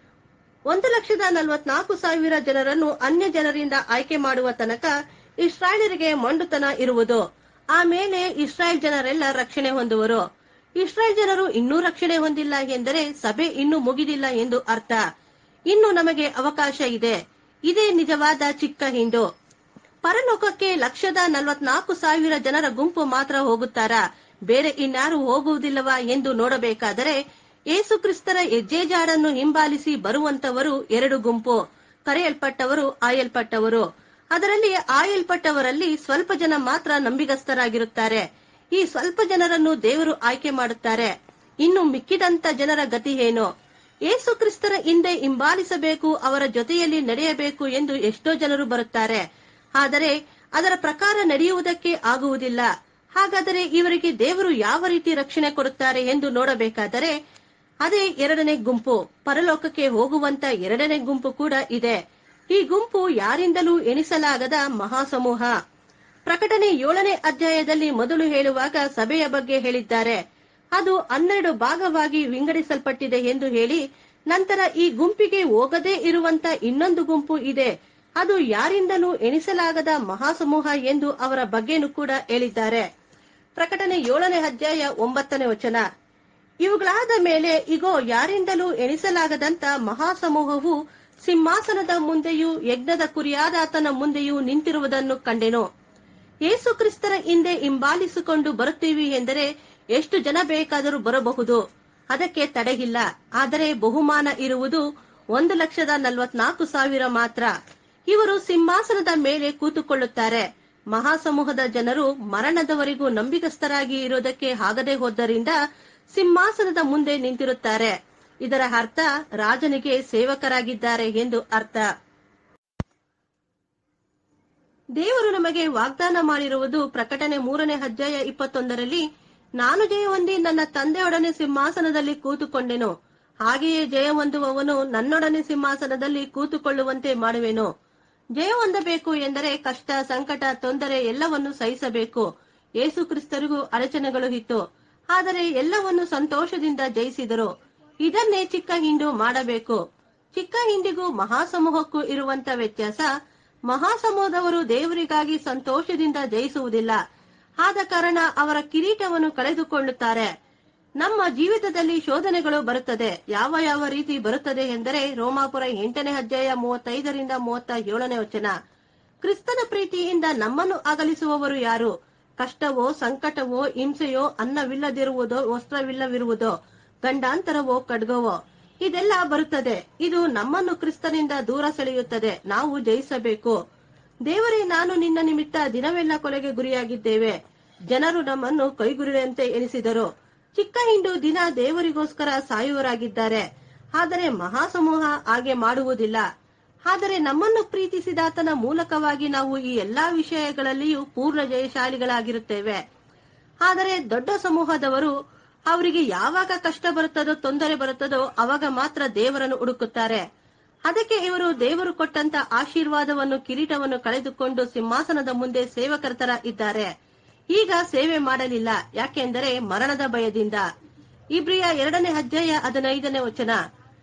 ಒಂದು ಲಕ್ಷದ ನಲವತ್ನಾಲ್ಕು ಸಾವಿರ ಜನರನ್ನು ಅನ್ಯ ಜನರಿಂದ ಆಯ್ಕೆ ಮಾಡುವ ತನಕ ಇಸ್ರಾಯೇಲರಿಗೆ ಮೊಂಡುತನ ಇರುವುದು ಆಮೇಲೆ ಇಸ್ರಾಯೇಲ್ ಜನರೆಲ್ಲ ರಕ್ಷಣೆ ಹೊಂದುವರು ಇಸ್ರಾಯೇಲ್ ಜನರು ಇನ್ನೂ ರಕ್ಷಣೆ ಹೊಂದಿಲ್ಲ ಎಂದರೆ ಸಭೆ ಇನ್ನೂ ಮುಗಿದಿಲ್ಲ ಎಂದು ಅರ್ಥ ಇನ್ನು ನಮಗೆ ಅವಕಾಶ ಇದೆ ಇದೇ ನಿಜವಾದ ಚಿಕ್ಕ ಹಿಂಡು ಪರಲೋಕಕ್ಕೆ ಲಕ್ಷದ ನಲವತ್ನಾಲ್ಕು ಸಾವಿರ ಜನರ ಗುಂಪು ಮಾತ್ರ ಹೋಗುತ್ತಾರಾ ಬೇರೆ ಇನ್ಯಾರು ಹೋಗುವುದಿಲ್ಲವಾ ಎಂದು ನೋಡಬೇಕಾದರೆ ಏಸು ಕ್ರಿಸ್ತರ ಹೆಜ್ಜೆಜಾಡನ್ನು ಹಿಂಬಾಲಿಸಿ ಬರುವಂತವರು ಎರಡು ಗುಂಪು ಕರೆಯಲ್ಪಟ್ಟವರು ಆಯಲ್ಪಟ್ಟವರು ಅದರಲ್ಲಿ ಆಯಲ್ಪಟ್ಟವರಲ್ಲಿ ಸ್ವಲ್ಪ ಜನ ಮಾತ್ರ ನಂಬಿಗಸ್ತರಾಗಿರುತ್ತಾರೆ ಈ ಸ್ವಲ್ಪ ಜನರನ್ನು ದೇವರು ಆಯ್ಕೆ ಮಾಡುತ್ತಾರೆ ಇನ್ನು ಮಿಕ್ಕಿದಂತ ಜನರ ಗತಿ ಏನು ಏಸು ಕ್ರಿಸ್ತರ ಹಿಂದೆ ಹಿಂಬಾಲಿಸಬೇಕು ಅವರ ಜೊತೆಯಲ್ಲಿ ನಡೆಯಬೇಕು ಎಂದು ಎಷ್ಟೋ ಜನರು ಬರುತ್ತಾರೆ ಆದರೆ ಅದರ ಪ್ರಕಾರ ನಡೆಯುವುದಕ್ಕೆ ಆಗುವುದಿಲ್ಲ ಹಾಗಾದರೆ ಇವರಿಗೆ ದೇವರು ಯಾವ ರೀತಿ ರಕ್ಷಣೆ ಕೊಡುತ್ತಾರೆ ಎಂದು ನೋಡಬೇಕಾದರೆ ಅದೇ ಎರಡನೇ ಗುಂಪು ಪರಲೋಕಕ್ಕೆ ಹೋಗುವಂತ ಎರಡನೇ ಗುಂಪು ಕೂಡ ಇದೆ ಈ ಗುಂಪು ಯಾರಿಂದಲೂ ಎಣಿಸಲಾಗದ ಮಹಾಸಮೂಹ ಪ್ರಕಟಣೆ ಏಳನೇ ಅಧ್ಯಾಯದಲ್ಲಿ ಮೊದಲು ಹೇಳುವಾಗ ಸಭೆಯ ಬಗ್ಗೆ ಹೇಳಿದ್ದಾರೆ ಅದು ಹನ್ನೆರಡು ಭಾಗವಾಗಿ ವಿಂಗಡಿಸಲ್ಪಟ್ಟಿದೆ ಎಂದು ಹೇಳಿ ನಂತರ ಈ ಗುಂಪಿಗೆ ಹೋಗದೇ ಇರುವಂತ ಇನ್ನೊಂದು ಗುಂಪು ಇದೆ ಅದು ಯಾರಿಂದಲೂ ಎಣಿಸಲಾಗದ ಮಹಾಸಮೂಹ ಎಂದು ಅವರ ಬಗ್ಗೆನೂ ಕೂಡ ಹೇಳಿದ್ದಾರೆ ಪ್ರಕಟಣೆ ಏಳನೇ ಅಧ್ಯಾಯ ಒಂಬತ್ತನೇ ವಚನ ಇವುಗಳಾದ ಮೇಲೆ ಇಗೋ ಯಾರಿಂದಲೂ ಎಣಿಸಲಾಗದಂತ ಮಹಾಸಮೂಹವು ಸಿಂಹಾಸನದ ಮುಂದೆಯೂ ಯಜ್ಞದ ಕುರಿಯಾದಾತನ ಮುಂದೆಯೂ ನಿಂತಿರುವುದನ್ನು ಕಂಡೆನು ಯೇಸು ಕ್ರಿಸ್ತರ ಹಿಂದೆ ಹಿಂಬಾಲಿಸಿಕೊಂಡು ಬರುತ್ತೀವಿ ಎಂದರೆ ಎಷ್ಟು ಜನ ಬೇಕಾದರೂ ಬರಬಹುದು ಅದಕ್ಕೆ ತಡೆಗಿಲ್ಲ ಆದರೆ ಬಹುಮಾನ ಇರುವುದು ಒಂದು ಲಕ್ಷದ ನಲವತ್ನಾಲ್ಕು ಸಾವಿರ ಮಾತ್ರ ಇವರು ಸಿಂಹಾಸನದ ಮೇಲೆ ಕೂತುಕೊಳ್ಳುತ್ತಾರೆ ಮಹಾಸಮೂಹದ ಜನರು ಮರಣದವರೆಗೂ ನಂಬಿಗಸ್ತರಾಗಿ ಇರುವುದಕ್ಕೆ ಆಗದೆ ಹೋದ್ದರಿಂದ ಸಿಂಹಾಸನದ ಮುಂದೆ ನಿಂತಿರುತ್ತಾರೆ ಇದರ ಅರ್ಥ ರಾಜನಿಗೆ ಸೇವಕರಾಗಿದ್ದಾರೆ ಎಂದು ಅರ್ಥ ದೇವರು ನಮಗೆ ವಾಗ್ದಾನ ಮಾಡಿರುವುದು ಪ್ರಕಟಣೆ ಮೂರನೇ ಅಧ್ಯಾಯ ಇಪ್ಪತ್ತೊಂದರಲ್ಲಿ ನಾನು ಜಯ ಹೊಂದಿ ನನ್ನ ತಂದೆಯೊಡನೆ ಸಿಂಹಾಸನದಲ್ಲಿ ಕೂತುಕೊಂಡೆನು ಹಾಗೆಯೇ ಜಯ ಹೊಂದುವವನು ನನ್ನೊಡನೆ ಸಿಂಹಾಸನದಲ್ಲಿ ಕೂತುಕೊಳ್ಳುವಂತೆ ಮಾಡುವೆನು ಜಯ ಹೊಂದಬೇಕು ಎಂದರೆ ಕಷ್ಟ ಸಂಕಟ ತೊಂದರೆ ಎಲ್ಲವನ್ನು ಸಹಿಸಬೇಕು ಯೇಸು ಕ್ರಿಸ್ತರಿಗೂ ಅಡಚಣೆಗಳು ಇತ್ತು ಆದರೆ ಎಲ್ಲವನ್ನು ಸಂತೋಷದಿಂದ ಜಯಿಸಿದರು ಇದನ್ನೇ ಚಿಕ್ಕ ಹಿಂಡು ಮಾಡಬೇಕು ಚಿಕ್ಕ ಹಿಂಡಿಗೂ ಮಹಾಸಮೂಹಕ್ಕೂ ಇರುವಂತ ವ್ಯತ್ಯಾಸ ಮಹಾಸಮೂಹದವರು ದೇವರಿಗಾಗಿ ಸಂತೋಷದಿಂದ ಜಯಿಸುವುದಿಲ್ಲ ಆದ ಕಾರಣ ಅವರ ಕಿರೀಟವನ್ನು ಕಳೆದುಕೊಳ್ಳುತ್ತಾರೆ ನಮ್ಮ ಜೀವಿತದಲ್ಲಿ ಶೋಧನೆಗಳು ಬರುತ್ತದೆ ಯಾವ ಯಾವ ರೀತಿ ಬರುತ್ತದೆ ಎಂದರೆ ರೋಮಾಪುರ ಎಂಟನೇ ಅಧ್ಯಾಯ ಮೂವತ್ತೈದರಿಂದ ಮೂವತ್ತ ಏಳನೇ ವಚನ ಕ್ರಿಸ್ತನ ಪ್ರೀತಿಯಿಂದ ನಮ್ಮನ್ನು ಅಗಲಿಸುವವರು ಯಾರು ಕಷ್ಟವೋ ಸಂಕಟವೋ ಹಿಂಸೆಯೋ ಅನ್ನವಿಲ್ಲದಿರುವುದೋ ವಸ್ತ್ರವಿಲ್ಲವಿರುವುದೋ ಗಂಡಾಂತರವೋ ಖಡ್ಗವೋ ಇದೆಲ್ಲ ಬರುತ್ತದೆ ಇದು ನಮ್ಮನ್ನು ಕ್ರಿಸ್ತನಿಂದ ದೂರ ಸೆಳೆಯುತ್ತದೆ ನಾವು ಜಯಿಸಬೇಕು ದೇವರೇ ನಾನು ನಿನ್ನ ನಿಮಿತ್ತ ದಿನವೆಲ್ಲ ಕೊಲೆಗೆ ಗುರಿಯಾಗಿದ್ದೇವೆ ಜನರು ನಮ್ಮನ್ನು ಕೈಗುರಿದಂತೆ ಎನಿಸಿದರು ಚಿಕ್ಕ ಹಿಂಡು ದಿನ ದೇವರಿಗೋಸ್ಕರ ಸಾಯುವರಾಗಿದ್ದಾರೆ ಆದರೆ ಮಹಾಸಮೂಹ ಹಾಗೆ ಮಾಡುವುದಿಲ್ಲ ಆದರೆ ನಮ್ಮನ್ನು ಪ್ರೀತಿಸಿದಾತನ ಮೂಲಕವಾಗಿ ನಾವು ಈ ಎಲ್ಲಾ ವಿಷಯಗಳಲ್ಲಿಯೂ ಪೂರ್ಣ ಜಯಶಾಲಿಗಳಾಗಿರುತ್ತೇವೆ ಆದರೆ ದೊಡ್ಡ ಸಮೂಹದವರು ಅವರಿಗೆ ಯಾವಾಗ ಕಷ್ಟ ಬರುತ್ತದೋ ತೊಂದರೆ ಬರುತ್ತದೋ ಅವಾಗ ಮಾತ್ರ ದೇವರನ್ನು ಹುಡುಕುತ್ತಾರೆ ಅದಕ್ಕೆ ಇವರು ದೇವರು ಕೊಟ್ಟಂತ ಆಶೀರ್ವಾದವನ್ನು ಕಿರೀಟವನ್ನು ಕಳೆದುಕೊಂಡು ಸಿಂಹಾಸನದ ಮುಂದೆ ಸೇವಕರ ತರ ಇದ್ದಾರೆ ಈಗ ಸೇವೆ ಮಾಡಲಿಲ್ಲ ಯಾಕೆಂದರೆ ಮರಣದ ಭಯದಿಂದ ಇಬ್ರಿಯ ಎರಡನೇ ಅಧ್ಯಾಯ ಹದಿನೈದನೇ ವಚನ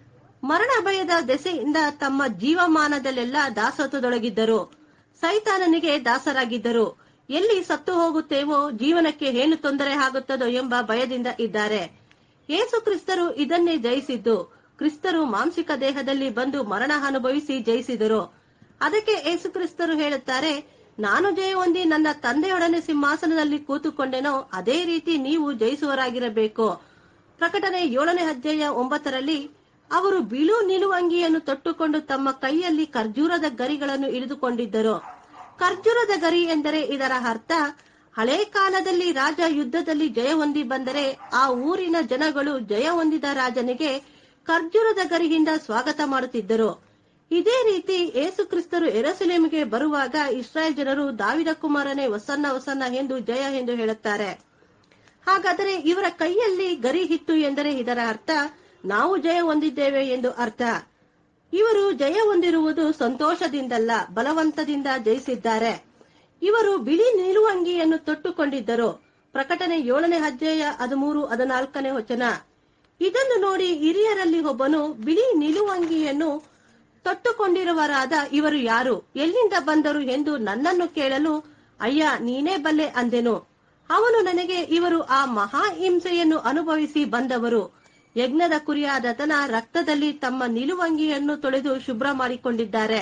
ಮರಣ ಭಯದ ದೆಸೆಯಿಂದ ತಮ್ಮ ಜೀವಮಾನದಲ್ಲೆಲ್ಲ ದಾಸತ್ವದೊಳಗಿದ್ದರು ಸೈತಾನನಿಗೆ ದಾಸರಾಗಿದ್ದರು ಎಲ್ಲಿ ಸತ್ತು ಹೋಗುತ್ತೇವೋ ಜೀವನಕ್ಕೆ ಏನು ತೊಂದರೆ ಆಗುತ್ತದೋ ಎಂಬ ಭಯದಿಂದ ಇದ್ದಾರೆ ಯೇಸು ಕ್ರಿಸ್ತರು ಇದನ್ನೇ ಜಯಿಸಿದ್ದು ಕ್ರಿಸ್ತರು ಮಾಂಸಿಕ ದೇಹದಲ್ಲಿ ಬಂದು ಮರಣ ಅನುಭವಿಸಿ ಜಯಿಸಿದರು ಅದಕ್ಕೆ ಯೇಸು ಕ್ರಿಸ್ತರು ಹೇಳುತ್ತಾರೆ ನಾನು ಜಯ ಹೊಂದಿ ನನ್ನ ತಂದೆಯೊಡನೆ ಸಿಂಹಾಸನದಲ್ಲಿ ಕೂತುಕೊಂಡೆನೋ ಅದೇ ರೀತಿ ನೀವು ಜಯಿಸುವರಾಗಿರಬೇಕು ಪ್ರಕಟಣೆ ಏಳನೇ ಅಧ್ಯಾಯ ಒಂಬತ್ತರಲ್ಲಿ ಅವರು ಬಿಳು ನಿಲುವಂಗಿಯನ್ನು ತೊಟ್ಟುಕೊಂಡು ತಮ್ಮ ಕೈಯಲ್ಲಿ ಖರ್ಜೂರದ ಗರಿಗಳನ್ನು ಹಿಡಿದುಕೊಂಡಿದ್ದರು ಖರ್ಜೂರದ ಗರಿ ಎಂದರೆ ಇದರ ಅರ್ಥ ಹಳೆ ಕಾಲದಲ್ಲಿ ರಾಜ ಯುದ್ಧದಲ್ಲಿ ಜಯ ಹೊಂದಿ ಬಂದರೆ ಆ ಊರಿನ ಜನಗಳು ಜಯ ಹೊಂದಿದ ರಾಜನಿಗೆ ಖರ್ಜೂರದ ಗರಿಯಿಂದ ಸ್ವಾಗತ ಮಾಡುತ್ತಿದ್ದರು ಇದೇ ರೀತಿ ಏಸು ಕ್ರಿಸ್ತರು ಎರಸಲೇಮಿಗೆ ಬರುವಾಗ ಇಸ್ರಾಯೇಲ್ ಜನರು ದಾವಿದ ಕುಮಾರನೇ ವಸನ್ನ ವಸನ್ನ ಎಂದು ಜಯ ಎಂದು ಹೇಳುತ್ತಾರೆ ಹಾಗಾದರೆ ಇವರ ಕೈಯಲ್ಲಿ ಗರಿ ಇತ್ತು ಎಂದರೆ ಇದರ ಅರ್ಥ ನಾವು ಜಯ ಹೊಂದಿದ್ದೇವೆ ಎಂದು ಅರ್ಥ ಇವರು ಜಯ ಹೊಂದಿರುವುದು ಸಂತೋಷದಿಂದಲ್ಲ ಬಲವಂತದಿಂದ ಜಯಿಸಿದ್ದಾರೆ ಇವರು ಬಿಳಿ ನಿಲುವಂಗಿಯನ್ನು ತೊಟ್ಟುಕೊಂಡಿದ್ದರು ಪ್ರಕಟಣೆ ಏಳನೇ ಅಧ್ಯಾಯ ಹದಿಮೂರು ಹದಿನಾಲ್ಕನೇ ವಚನ ಇದನ್ನು ನೋಡಿ ಹಿರಿಯರಲ್ಲಿ ಒಬ್ಬನು ಬಿಳಿ ನಿಲುವಂಗಿಯನ್ನು ತೊಟ್ಟುಕೊಂಡಿರುವರಾದ ಇವರು ಯಾರು ಎಲ್ಲಿಂದ ಬಂದರು ಎಂದು ನನ್ನನ್ನು ಕೇಳಲು ಅಯ್ಯ ನೀನೇ ಬಲ್ಲೆ ಅಂದೆನು ಅವನು ನನಗೆ ಇವರು ಆ ಮಹಾ ಹಿಂಸೆಯನ್ನು ಅನುಭವಿಸಿ ಬಂದವರು ಯಜ್ಞದ ಕುರಿಯಾದತನ ರಕ್ತದಲ್ಲಿ ತಮ್ಮ ನಿಲುವಂಗಿಯನ್ನು ತೊಳೆದು ಶುಭ್ರ ಮಾಡಿಕೊಂಡಿದ್ದಾರೆ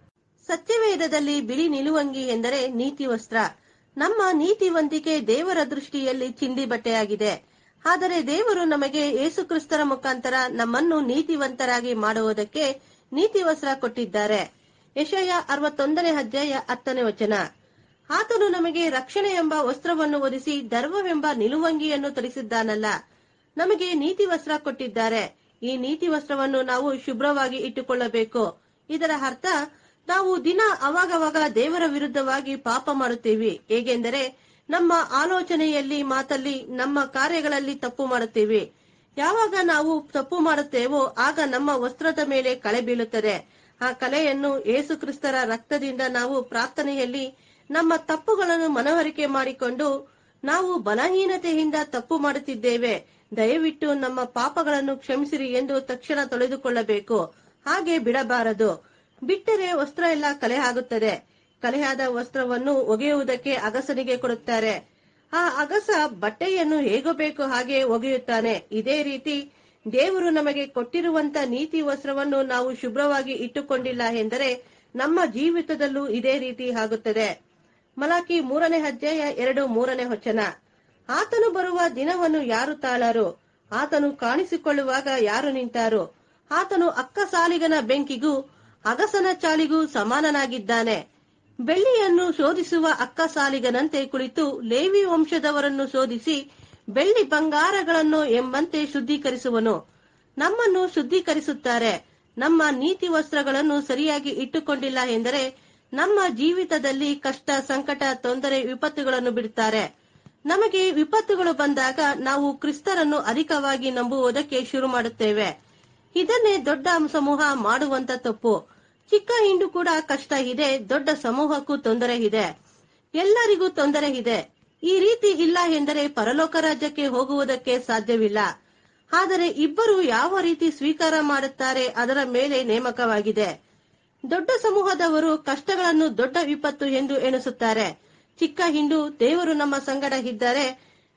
ಸತ್ಯವೇದದಲ್ಲಿ ಬಿಳಿ ನಿಲುವಂಗಿ ಎಂದರೆ ನೀತಿ ವಸ್ತ್ರ ನಮ್ಮ ನೀತಿವಂತಿಕೆ ದೇವರ ದೃಷ್ಟಿಯಲ್ಲಿ ಚಿಂದಿ ಬಟ್ಟೆಯಾಗಿದೆ ಆದರೆ ದೇವರು ನಮಗೆ ಯೇಸುಕ್ರಿಸ್ತರ ಮುಖಾಂತರ ನಮ್ಮನ್ನು ನೀತಿವಂತರಾಗಿ ಮಾಡುವುದಕ್ಕೆ ನೀತಿ ವಸ್ತ್ರ ಕೊಟ್ಟಿದ್ದಾರೆ ಯಶಯ ಅರವತ್ತೊಂದನೇ ಅಧ್ಯಾಯ ಹತ್ತನೇ ವಚನ ಆತನು ನಮಗೆ ರಕ್ಷಣೆ ಎಂಬ ವಸ್ತ್ರವನ್ನು ಒದಿಸಿ ಧರ್ಮವೆಂಬ ನಿಲುವಂಗಿಯನ್ನು ತೊಡಿಸಿದ್ದಾನಲ್ಲ ನಮಗೆ ನೀತಿ ವಸ್ತ್ರ ಕೊಟ್ಟಿದ್ದಾರೆ ಈ ನೀತಿ ವಸ್ತ್ರವನ್ನು ನಾವು ಶುಭ್ರವಾಗಿ ಇಟ್ಟುಕೊಳ್ಳಬೇಕು ಇದರ ಅರ್ಥ ನಾವು ದಿನ ಅವಾಗವಾಗ ದೇವರ ವಿರುದ್ಧವಾಗಿ ಪಾಪ ಮಾಡುತ್ತೀವಿ ಹೇಗೆಂದರೆ ನಮ್ಮ ಆಲೋಚನೆಯಲ್ಲಿ ಮಾತಲ್ಲಿ ನಮ್ಮ ಕಾರ್ಯಗಳಲ್ಲಿ ತಪ್ಪು ಮಾಡುತ್ತೀವಿ ಯಾವಾಗ ನಾವು ತಪ್ಪು ಮಾಡುತ್ತೇವೋ ಆಗ ನಮ್ಮ ವಸ್ತ್ರದ ಮೇಲೆ ಕಳೆ ಬೀಳುತ್ತದೆ ಆ ಕಲೆಯನ್ನು ಯೇಸು ಕ್ರಿಸ್ತರ ರಕ್ತದಿಂದ ನಾವು ಪ್ರಾರ್ಥನೆಯಲ್ಲಿ ನಮ್ಮ ತಪ್ಪುಗಳನ್ನು ಮನವರಿಕೆ ಮಾಡಿಕೊಂಡು ನಾವು ಬಲಹೀನತೆಯಿಂದ ತಪ್ಪು ಮಾಡುತ್ತಿದ್ದೇವೆ ದಯವಿಟ್ಟು ನಮ್ಮ ಪಾಪಗಳನ್ನು ಕ್ಷಮಿಸಿರಿ ಎಂದು ತಕ್ಷಣ ತೊಳೆದುಕೊಳ್ಳಬೇಕು ಹಾಗೆ ಬಿಡಬಾರದು ಬಿಟ್ಟರೆ ವಸ್ತ್ರ ಎಲ್ಲ ಕಲೆ ಆಗುತ್ತದೆ ಕಲೆಯಾದ ವಸ್ತ್ರವನ್ನು ಒಗೆಯುವುದಕ್ಕೆ ಅಗಸನಿಗೆ ಕೊಡುತ್ತಾರೆ ಆ ಅಗಸ ಬಟ್ಟೆಯನ್ನು ಹೇಗೋ ಬೇಕು ಹಾಗೆ ಒಗೆಯುತ್ತಾನೆ ಇದೇ ರೀತಿ ದೇವರು ನಮಗೆ ಕೊಟ್ಟಿರುವಂತ ನೀತಿ ವಸ್ತ್ರವನ್ನು ನಾವು ಶುಭ್ರವಾಗಿ ಇಟ್ಟುಕೊಂಡಿಲ್ಲ ಎಂದರೆ ನಮ್ಮ ಜೀವಿತದಲ್ಲೂ ಇದೇ ರೀತಿ ಆಗುತ್ತದೆ ಮಲಾಕಿ ಮೂರನೇ ಅಧ್ಯಾಯ ಎರಡು ಮೂರನೇ ವಚನ ಆತನು ಬರುವ ದಿನವನ್ನು ಯಾರು ತಾಳರು ಆತನು ಕಾಣಿಸಿಕೊಳ್ಳುವಾಗ ಯಾರು ನಿಂತಾರು ಆತನು ಅಕ್ಕ ಸಾಲಿಗನ ಬೆಂಕಿಗೂ ಅಗಸನ ಚಾಲಿಗೂ ಸಮಾನನಾಗಿದ್ದಾನೆ ಬೆಳ್ಳಿಯನ್ನು ಶೋಧಿಸುವ ಅಕ್ಕ ಸಾಲಿಗನಂತೆ ಕುಳಿತು ಲೇವಿ ವಂಶದವರನ್ನು ಶೋಧಿಸಿ ಬೆಳ್ಳಿ ಬಂಗಾರಗಳನ್ನು ಎಂಬಂತೆ ಶುದ್ಧೀಕರಿಸುವನು ನಮ್ಮನ್ನು ಶುದ್ಧೀಕರಿಸುತ್ತಾರೆ ನಮ್ಮ ನೀತಿ ವಸ್ತ್ರಗಳನ್ನು ಸರಿಯಾಗಿ ಇಟ್ಟುಕೊಂಡಿಲ್ಲ ಎಂದರೆ ನಮ್ಮ ಜೀವಿತದಲ್ಲಿ ಕಷ್ಟ ಸಂಕಟ ತೊಂದರೆ ವಿಪತ್ತುಗಳನ್ನು ಬಿಡುತ್ತಾರೆ ನಮಗೆ ವಿಪತ್ತುಗಳು ಬಂದಾಗ ನಾವು ಕ್ರಿಸ್ತರನ್ನು ಅಧಿಕವಾಗಿ ನಂಬುವುದಕ್ಕೆ ಶುರು ಮಾಡುತ್ತೇವೆ ಇದನ್ನೇ ದೊಡ್ಡ ಸಮೂಹ ಮಾಡುವಂತ ತಪ್ಪು ಚಿಕ್ಕ ಹಿಂಡು ಕೂಡ ಕಷ್ಟ ಇದೆ ದೊಡ್ಡ ಸಮೂಹಕ್ಕೂ ತೊಂದರೆ ಇದೆ ಎಲ್ಲರಿಗೂ ತೊಂದರೆ ಇದೆ ಈ ರೀತಿ ಇಲ್ಲ ಎಂದರೆ ಪರಲೋಕ ರಾಜ್ಯಕ್ಕೆ ಹೋಗುವುದಕ್ಕೆ ಸಾಧ್ಯವಿಲ್ಲ ಆದರೆ ಇಬ್ಬರು ಯಾವ ರೀತಿ ಸ್ವೀಕಾರ ಮಾಡುತ್ತಾರೆ ಅದರ ಮೇಲೆ ನೇಮಕವಾಗಿದೆ ದೊಡ್ಡ ಸಮೂಹದವರು ಕಷ್ಟಗಳನ್ನು ದೊಡ್ಡ ವಿಪತ್ತು ಎಂದು ಎಣಿಸುತ್ತಾರೆ ಚಿಕ್ಕ ಹಿಂಡು ದೇವರು ನಮ್ಮ ಸಂಗಡ ಇದ್ದರೆ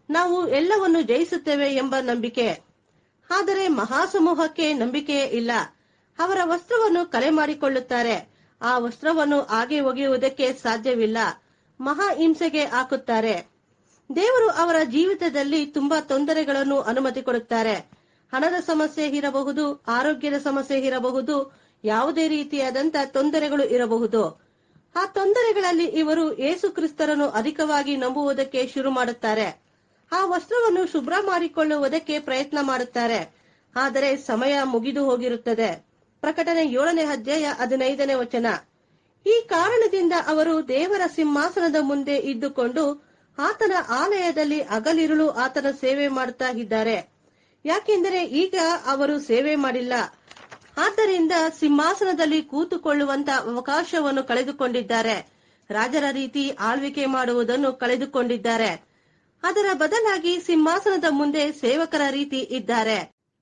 ನಾವು ಎಲ್ಲವನ್ನು ಜಯಿಸುತ್ತೇವೆ ಎಂಬ ನಂಬಿಕೆ ಆದರೆ ಮಹಾಸಮೂಹಕ್ಕೆ ನಂಬಿಕೆಯೇ ಇಲ್ಲ ಅವರ ವಸ್ತ್ರವನ್ನು ಕಲೆ ಮಾಡಿಕೊಳ್ಳುತ್ತಾರೆ ಆ ವಸ್ತ್ರವನ್ನು ಹಾಗೆ ಒಗೆಯುವುದಕ್ಕೆ ಸಾಧ್ಯವಿಲ್ಲ ಮಹಾ ಹಿಂಸೆಗೆ ಹಾಕುತ್ತಾರೆ ದೇವರು ಅವರ ಜೀವಿತದಲ್ಲಿ ತುಂಬಾ ತೊಂದರೆಗಳನ್ನು ಅನುಮತಿ ಕೊಡುತ್ತಾರೆ ಹಣದ ಸಮಸ್ಯೆ ಇರಬಹುದು ಆರೋಗ್ಯದ ಸಮಸ್ಯೆ ಇರಬಹುದು ಯಾವುದೇ ರೀತಿಯಾದಂತ ತೊಂದರೆಗಳು ಇರಬಹುದು ಆ ತೊಂದರೆಗಳಲ್ಲಿ ಇವರು ಯೇಸು ಕ್ರಿಸ್ತರನ್ನು ಅಧಿಕವಾಗಿ ನಂಬುವುದಕ್ಕೆ ಶುರು ಮಾಡುತ್ತಾರೆ ಆ ವಸ್ತ್ರವನ್ನು ಶುಭ್ರ ಮಾಡಿಕೊಳ್ಳುವುದಕ್ಕೆ ಪ್ರಯತ್ನ ಮಾಡುತ್ತಾರೆ ಆದರೆ ಸಮಯ ಮುಗಿದು ಹೋಗಿರುತ್ತದೆ ಪ್ರಕಟಣೆ ಏಳನೇ ಅಧ್ಯಾಯ ಹದಿನೈದನೇ ವಚನ ಈ ಕಾರಣದಿಂದ ಅವರು ದೇವರ ಸಿಂಹಾಸನದ ಮುಂದೆ ಇದ್ದುಕೊಂಡು ಆತನ ಆಲಯದಲ್ಲಿ ಹಗಲಿರುಳು ಆತನ ಸೇವೆ ಮಾಡುತ್ತಾ ಇದ್ದಾರೆ ಯಾಕೆಂದರೆ ಈಗ ಅವರು ಸೇವೆ ಮಾಡಿಲ್ಲ ಆದ್ದರಿಂದ ಸಿಂಹಾಸನದಲ್ಲಿ ಕೂತುಕೊಳ್ಳುವಂತ ಅವಕಾಶವನ್ನು ಕಳೆದುಕೊಂಡಿದ್ದಾರೆ ರಾಜರ ರೀತಿ ಆಳ್ವಿಕೆ ಮಾಡುವುದನ್ನು ಕಳೆದುಕೊಂಡಿದ್ದಾರೆ ಅದರ ಬದಲಾಗಿ ಸಿಂಹಾಸನದ ಮುಂದೆ ಸೇವಕರ ರೀತಿ ಇದ್ದಾರೆ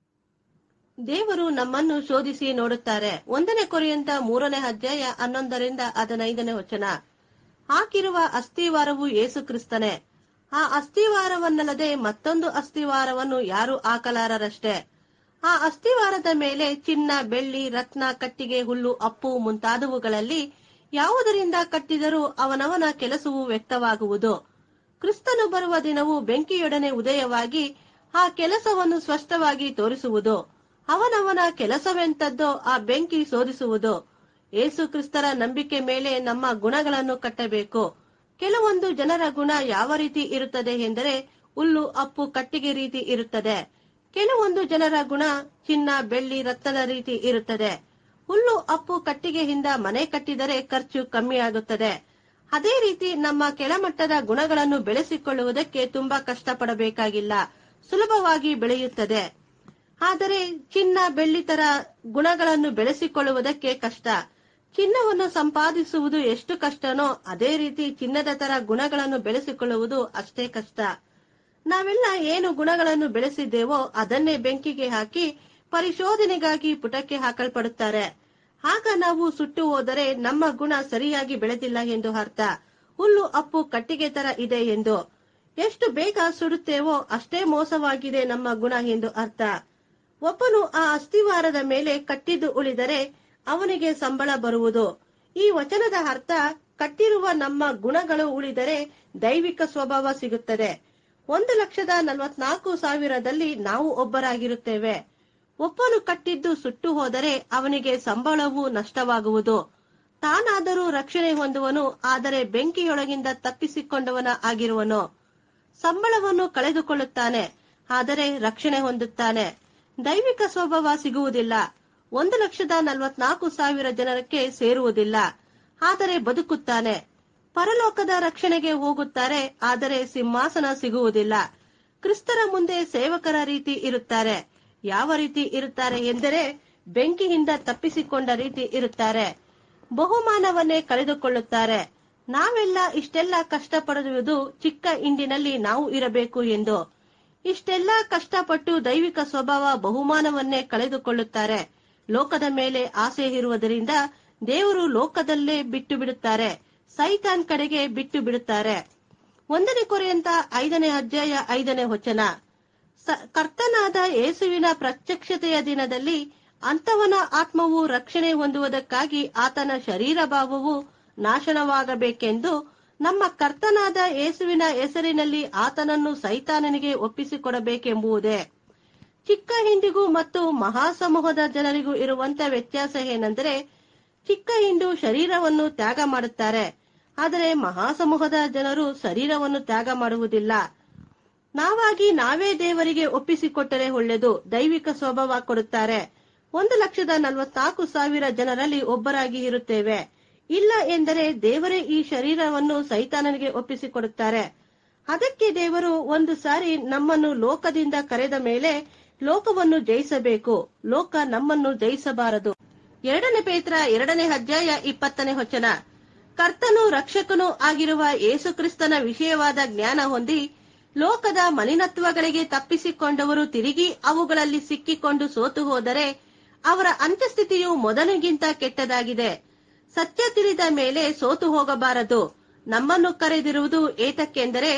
ದೇವರು ನಮ್ಮನ್ನು ಶೋಧಿಸಿ ನೋಡುತ್ತಾರೆ ಒಂದನೇ ಕೊರೆಯಂತ ಮೂರನೇ ಅಧ್ಯಾಯ ಹನ್ನೊಂದರಿಂದ ಹದಿನೈದನೇ ವಚನ ಹಾಕಿರುವ ಅಸ್ಥಿವಾರವು ಯೇಸು ಕ್ರಿಸ್ತನೇ ಆ ಅಸ್ಥಿವಾರವನ್ನಲ್ಲದೆ ಮತ್ತೊಂದು ಅಸ್ಥಿವಾರವನ್ನು ಯಾರು ಹಾಕಲಾರರಷ್ಟೇ ಆ ಅಸ್ಥಿವಾರದ ಮೇಲೆ ಚಿನ್ನ ಬೆಳ್ಳಿ ರತ್ನ ಕಟ್ಟಿಗೆ ಹುಲ್ಲು ಅಪ್ಪು ಮುಂತಾದವುಗಳಲ್ಲಿ ಯಾವುದರಿಂದ ಕಟ್ಟಿದರೂ ಅವನವನ ಕೆಲಸವು ವ್ಯಕ್ತವಾಗುವುದು ಕ್ರಿಸ್ತನು ಬರುವ ದಿನವು ಬೆಂಕಿಯೊಡನೆ ಉದಯವಾಗಿ ಆ ಕೆಲಸವನ್ನು ಸ್ಪಷ್ಟವಾಗಿ ತೋರಿಸುವುದು ಅವನವನ ಕೆಲಸವೆಂತದ್ದೋ ಆ ಬೆಂಕಿ ಶೋಧಿಸುವುದು ಏಸು ಕ್ರಿಸ್ತರ ನಂಬಿಕೆ ಮೇಲೆ ನಮ್ಮ ಗುಣಗಳನ್ನು ಕಟ್ಟಬೇಕು ಕೆಲವೊಂದು ಜನರ ಗುಣ ಯಾವ ರೀತಿ ಇರುತ್ತದೆ ಎಂದರೆ ಹುಲ್ಲು ಅಪ್ಪು ಕಟ್ಟಿಗೆ ರೀತಿ ಇರುತ್ತದೆ ಕೆಲವೊಂದು ಜನರ ಗುಣ ಚಿನ್ನ ಬೆಳ್ಳಿ ರಕ್ತದ ರೀತಿ ಇರುತ್ತದೆ ಹುಲ್ಲು ಅಪ್ಪು ಕಟ್ಟಿಗೆಯಿಂದ ಮನೆ ಕಟ್ಟಿದರೆ ಖರ್ಚು ಕಮ್ಮಿ ಆಗುತ್ತದೆ ಅದೇ ರೀತಿ ನಮ್ಮ ಕೆಳಮಟ್ಟದ ಗುಣಗಳನ್ನು ಬೆಳೆಸಿಕೊಳ್ಳುವುದಕ್ಕೆ ತುಂಬಾ ಕಷ್ಟಪಡಬೇಕಾಗಿಲ್ಲ ಸುಲಭವಾಗಿ ಬೆಳೆಯುತ್ತದೆ ಆದರೆ ಚಿನ್ನ ಬೆಳ್ಳಿ ತರ ಗುಣಗಳನ್ನು ಬೆಳೆಸಿಕೊಳ್ಳುವುದಕ್ಕೆ ಕಷ್ಟ ಚಿನ್ನವನ್ನು ಸಂಪಾದಿಸುವುದು ಎಷ್ಟು ಕಷ್ಟನೋ ಅದೇ ರೀತಿ ಚಿನ್ನದ ತರ ಗುಣಗಳನ್ನು ಬೆಳೆಸಿಕೊಳ್ಳುವುದು ಅಷ್ಟೇ ಕಷ್ಟ ನಾವೆಲ್ಲ ಏನು ಗುಣಗಳನ್ನು ಬೆಳೆಸಿದ್ದೇವೋ ಅದನ್ನೇ ಬೆಂಕಿಗೆ ಹಾಕಿ ಪರಿಶೋಧನೆಗಾಗಿ ಪುಟಕ್ಕೆ ಹಾಕಲ್ಪಡುತ್ತಾರೆ ಆಗ ನಾವು ಸುಟ್ಟು ಹೋದರೆ ನಮ್ಮ ಗುಣ ಸರಿಯಾಗಿ ಬೆಳೆದಿಲ್ಲ ಎಂದು ಅರ್ಥ ಹುಲ್ಲು ಅಪ್ಪು ಕಟ್ಟಿಗೆ ತರ ಇದೆ ಎಂದು ಎಷ್ಟು ಬೇಗ ಸುಡುತ್ತೇವೋ ಅಷ್ಟೇ ಮೋಸವಾಗಿದೆ ನಮ್ಮ ಗುಣ ಎಂದು ಅರ್ಥ ಒಬ್ಬನು ಆ ಅಸ್ಥಿವಾರದ ಮೇಲೆ ಕಟ್ಟಿದ್ದು ಉಳಿದರೆ ಅವನಿಗೆ ಸಂಬಳ ಬರುವುದು ಈ ವಚನದ ಅರ್ಥ ಕಟ್ಟಿರುವ ನಮ್ಮ ಗುಣಗಳು ಉಳಿದರೆ ದೈವಿಕ ಸ್ವಭಾವ ಸಿಗುತ್ತದೆ ಒಂದು ಲಕ್ಷದ ನಲವತ್ನಾಲ್ಕು ಸಾವಿರದಲ್ಲಿ ನಾವು ಒಬ್ಬರಾಗಿರುತ್ತೇವೆ ಒಬ್ಬನು ಕಟ್ಟಿದ್ದು ಸುಟ್ಟು ಹೋದರೆ ಅವನಿಗೆ ಸಂಬಳವು ನಷ್ಟವಾಗುವುದು ತಾನಾದರೂ ರಕ್ಷಣೆ ಹೊಂದುವನು ಆದರೆ ಬೆಂಕಿಯೊಳಗಿಂದ ತಪ್ಪಿಸಿಕೊಂಡವನ ಆಗಿರುವನು ಸಂಬಳವನ್ನು ಕಳೆದುಕೊಳ್ಳುತ್ತಾನೆ ಆದರೆ ರಕ್ಷಣೆ ಹೊಂದುತ್ತಾನೆ ದೈವಿಕ ಸ್ವಭಾವ ಸಿಗುವುದಿಲ್ಲ ಒಂದು ಲಕ್ಷದ ನಲವತ್ನಾಲ್ಕು ಸಾವಿರ ಜನರಕ್ಕೆ ಸೇರುವುದಿಲ್ಲ ಆದರೆ ಬದುಕುತ್ತಾನೆ ಪರಲೋಕದ ರಕ್ಷಣೆಗೆ ಹೋಗುತ್ತಾರೆ ಆದರೆ ಸಿಂಹಾಸನ ಸಿಗುವುದಿಲ್ಲ ಕ್ರಿಸ್ತರ ಮುಂದೆ ಸೇವಕರ ರೀತಿ ಇರುತ್ತಾರೆ ಯಾವ ರೀತಿ ಇರುತ್ತಾರೆ ಎಂದರೆ ಬೆಂಕಿಯಿಂದ ತಪ್ಪಿಸಿಕೊಂಡ ರೀತಿ ಇರುತ್ತಾರೆ ಬಹುಮಾನವನ್ನೇ ಕಳೆದುಕೊಳ್ಳುತ್ತಾರೆ ನಾವೆಲ್ಲ ಇಷ್ಟೆಲ್ಲ ಕಷ್ಟಪಡುವುದು ಚಿಕ್ಕ ಇಂಡಿನಲ್ಲಿ ನಾವು ಇರಬೇಕು ಎಂದು ಇಷ್ಟೆಲ್ಲ ಕಷ್ಟಪಟ್ಟು ದೈವಿಕ ಸ್ವಭಾವ ಬಹುಮಾನವನ್ನೇ ಕಳೆದುಕೊಳ್ಳುತ್ತಾರೆ ಲೋಕದ ಮೇಲೆ ಆಸೆ ಇರುವುದರಿಂದ ದೇವರು ಲೋಕದಲ್ಲೇ ಬಿಟ್ಟು ಬಿಡುತ್ತಾರೆ ಸೈತಾನ್ ಕಡೆಗೆ ಬಿಟ್ಟು ಬಿಡುತ್ತಾರೆ ಒಂದನೇ ಕೊರೆಯಂತ ಐದನೇ ಅಧ್ಯಾಯ ಐದನೇ ವಚನ ಸ- ಕರ್ತನಾದ ಯೇಸುವಿನ ಪ್ರತ್ಯಕ್ಷತೆಯ ದಿನದಲ್ಲಿ ಅಂತವನ ಆತ್ಮವು ರಕ್ಷಣೆ ಹೊಂದುವುದಕ್ಕಾಗಿ ಆತನ ಶರೀರ ಭಾವವು ನಾಶನವಾಗಬೇಕೆಂದು ನಮ್ಮ ಕರ್ತನಾದ ಯೇಸುವಿನ ಹೆಸರಿನಲ್ಲಿ ಆತನನ್ನು ಸೈತಾನನಿಗೆ ಒಪ್ಪಿಸಿಕೊಡಬೇಕೆಂಬುದೇ ಚಿಕ್ಕ ಹಿಂಡಿಗೂ ಮತ್ತು ಮಹಾಸಮೂಹದ ಜನರಿಗೂ ಇರುವಂತ ವ್ಯತ್ಯಾಸ ಏನೆಂದರೆ ಚಿಕ್ಕ ಹಿಂಡು ಶರೀರವನ್ನು ತ್ಯಾಗ ಮಾಡುತ್ತಾರೆ ಆದರೆ ಮಹಾಸಮೂಹದ ಜನರು ಶರೀರವನ್ನು ತ್ಯಾಗ ಮಾಡುವುದಿಲ್ಲ ನಾವಾಗಿ ನಾವೇ ದೇವರಿಗೆ ಒಪ್ಪಿಸಿಕೊಟ್ಟರೆ ಒಳ್ಳೆಯದು ದೈವಿಕ ಸ್ವಭಾವ ಕೊಡುತ್ತಾರೆ ಒಂದು ಲಕ್ಷದ ನಲವತ್ನಾಲ್ಕು ಸಾವಿರ ಜನರಲ್ಲಿ ಒಬ್ಬರಾಗಿ ಇರುತ್ತೇವೆ ಇಲ್ಲ ಎಂದರೆ ದೇವರೇ ಈ ಶರೀರವನ್ನು ಸೈತಾನನಿಗೆ ಒಪ್ಪಿಸಿಕೊಡುತ್ತಾರೆ ಅದಕ್ಕೆ ದೇವರು ಒಂದು ಸಾರಿ ನಮ್ಮನ್ನು ಲೋಕದಿಂದ ಕರೆದ ಮೇಲೆ ಲೋಕವನ್ನು ಜಯಿಸಬೇಕು ಲೋಕ ನಮ್ಮನ್ನು ಜಯಿಸಬಾರದು ಎರಡನೇ ಪೇತ್ರ ಎರಡನೇ ಅಧ್ಯಾಯ ಇಪ್ಪತ್ತನೇ ವಚನ ಕರ್ತನು ರಕ್ಷಕನೂ ಆಗಿರುವ ಯೇಸುಕ್ರಿಸ್ತನ ವಿಷಯವಾದ ಜ್ಞಾನ ಹೊಂದಿ ಲೋಕದ ಮಲಿನತ್ವಗಳಿಗೆ ತಪ್ಪಿಸಿಕೊಂಡವರು ತಿರುಗಿ ಅವುಗಳಲ್ಲಿ ಸಿಕ್ಕಿಕೊಂಡು ಸೋತು ಹೋದರೆ ಅವರ ಅಂತ್ಯಸ್ಥಿತಿಯು ಮೊದಲಿಗಿಂತ ಕೆಟ್ಟದಾಗಿದೆ ಸತ್ಯ ತಿಳಿದ ಮೇಲೆ ಸೋತು ಹೋಗಬಾರದು ನಮ್ಮನ್ನು ಕರೆದಿರುವುದು ಏತಕ್ಕೆಂದರೆ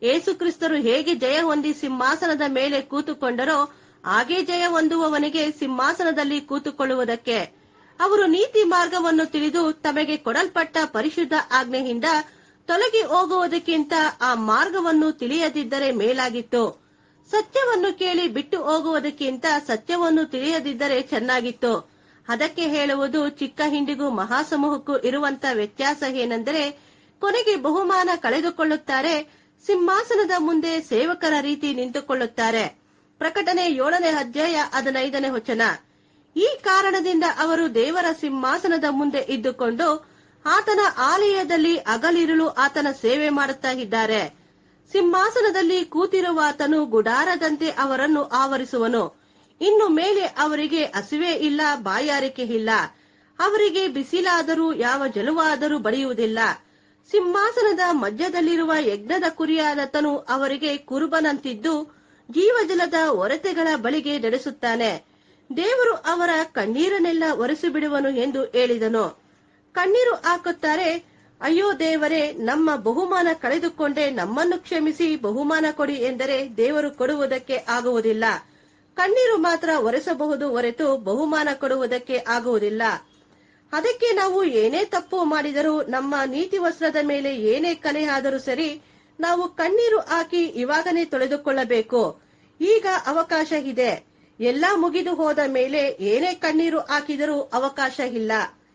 ಏಸುಕ್ರಿಸ್ತರು ಹೇಗೆ ಜಯ ಹೊಂದಿ ಸಿಂಹಾಸನದ ಮೇಲೆ ಕೂತುಕೊಂಡರೋ ಹಾಗೆ ಜಯ ಹೊಂದುವವನಿಗೆ ಸಿಂಹಾಸನದಲ್ಲಿ ಕೂತುಕೊಳ್ಳುವುದಕ್ಕೆ ಅವರು ನೀತಿ ಮಾರ್ಗವನ್ನು ತಿಳಿದು ತಮಗೆ ಕೊಡಲ್ಪಟ್ಟ ಪರಿಶುದ್ಧ ಆಜ್ಞೆಯಿಂದ ತೊಲಗಿ ಹೋಗುವುದಕ್ಕಿಂತ ಆ ಮಾರ್ಗವನ್ನು ತಿಳಿಯದಿದ್ದರೆ ಮೇಲಾಗಿತ್ತು ಸತ್ಯವನ್ನು ಕೇಳಿ ಬಿಟ್ಟು ಹೋಗುವುದಕ್ಕಿಂತ ಸತ್ಯವನ್ನು ತಿಳಿಯದಿದ್ದರೆ ಚೆನ್ನಾಗಿತ್ತು ಅದಕ್ಕೆ ಹೇಳುವುದು ಚಿಕ್ಕ ಹಿಂಡಿಗೂ ಮಹಾಸಮೂಹಕ್ಕೂ ಇರುವಂತ ವ್ಯತ್ಯಾಸ ಏನೆಂದರೆ ಕೊನೆಗೆ ಬಹುಮಾನ ಕಳೆದುಕೊಳ್ಳುತ್ತಾರೆ ಸಿಂಹಾಸನದ ಮುಂದೆ ಸೇವಕರ ರೀತಿ ನಿಂತುಕೊಳ್ಳುತ್ತಾರೆ ಪ್ರಕಟಣೆ ಏಳನೇ ಅಧ್ಯಾಯ ಹದಿನೈದನೇ ವಚನ ಈ ಕಾರಣದಿಂದ ಅವರು ದೇವರ ಸಿಂಹಾಸನದ ಮುಂದೆ ಇದ್ದುಕೊಂಡು ಆತನ ಆಲಯದಲ್ಲಿ ಹಗಲಿರುಳು ಆತನ ಸೇವೆ ಮಾಡುತ್ತಾ ಇದ್ದಾರೆ ಸಿಂಹಾಸನದಲ್ಲಿ ಕೂತಿರುವ ಆತನು ಗುಡಾರದಂತೆ ಅವರನ್ನು ಆವರಿಸುವನು ಇನ್ನು ಮೇಲೆ ಅವರಿಗೆ ಹಸಿವೆ ಇಲ್ಲ ಬಾಯಾರಿಕೆ ಇಲ್ಲ ಅವರಿಗೆ ಬಿಸಿಲಾದರೂ ಯಾವ ಜಲವಾದರೂ ಬಡಿಯುವುದಿಲ್ಲ ಸಿಂಹಾಸನದ ಮಧ್ಯದಲ್ಲಿರುವ ಯಜ್ಞದ ಕುರಿಯಾದತನು ಅವರಿಗೆ ಕುರುಬನಂತಿದ್ದು ಜೀವಜಲದ ಒರತೆಗಳ ಬಳಿಗೆ ನಡೆಸುತ್ತಾನೆ ದೇವರು ಅವರ ಕಣ್ಣೀರನ್ನೆಲ್ಲ ಒರೆಸಿ ಬಿಡುವನು ಎಂದು ಹೇಳಿದನು ಕಣ್ಣೀರು ಹಾಕುತ್ತಾರೆ ಅಯ್ಯೋ ದೇವರೇ ನಮ್ಮ ಬಹುಮಾನ ಕಳೆದುಕೊಂಡೇ ನಮ್ಮನ್ನು ಕ್ಷಮಿಸಿ ಬಹುಮಾನ ಕೊಡಿ ಎಂದರೆ ದೇವರು ಕೊಡುವುದಕ್ಕೆ ಆಗುವುದಿಲ್ಲ ಕಣ್ಣೀರು ಮಾತ್ರ ಒರೆಸಬಹುದು ಹೊರತು ಬಹುಮಾನ ಕೊಡುವುದಕ್ಕೆ ಆಗುವುದಿಲ್ಲ ಅದಕ್ಕೆ ನಾವು ಏನೇ ತಪ್ಪು ಮಾಡಿದರೂ ನಮ್ಮ ನೀತಿ ವಸ್ತ್ರದ ಮೇಲೆ ಏನೇ ಕಲೆ ಆದರೂ ಸರಿ ನಾವು ಕಣ್ಣೀರು ಹಾಕಿ ಇವಾಗನೇ ತೊಳೆದುಕೊಳ್ಳಬೇಕು ಈಗ ಅವಕಾಶ ಇದೆ ಎಲ್ಲಾ ಮುಗಿದು ಹೋದ ಮೇಲೆ ಏನೇ ಕಣ್ಣೀರು ಹಾಕಿದರೂ ಅವಕಾಶ ಇಲ್ಲ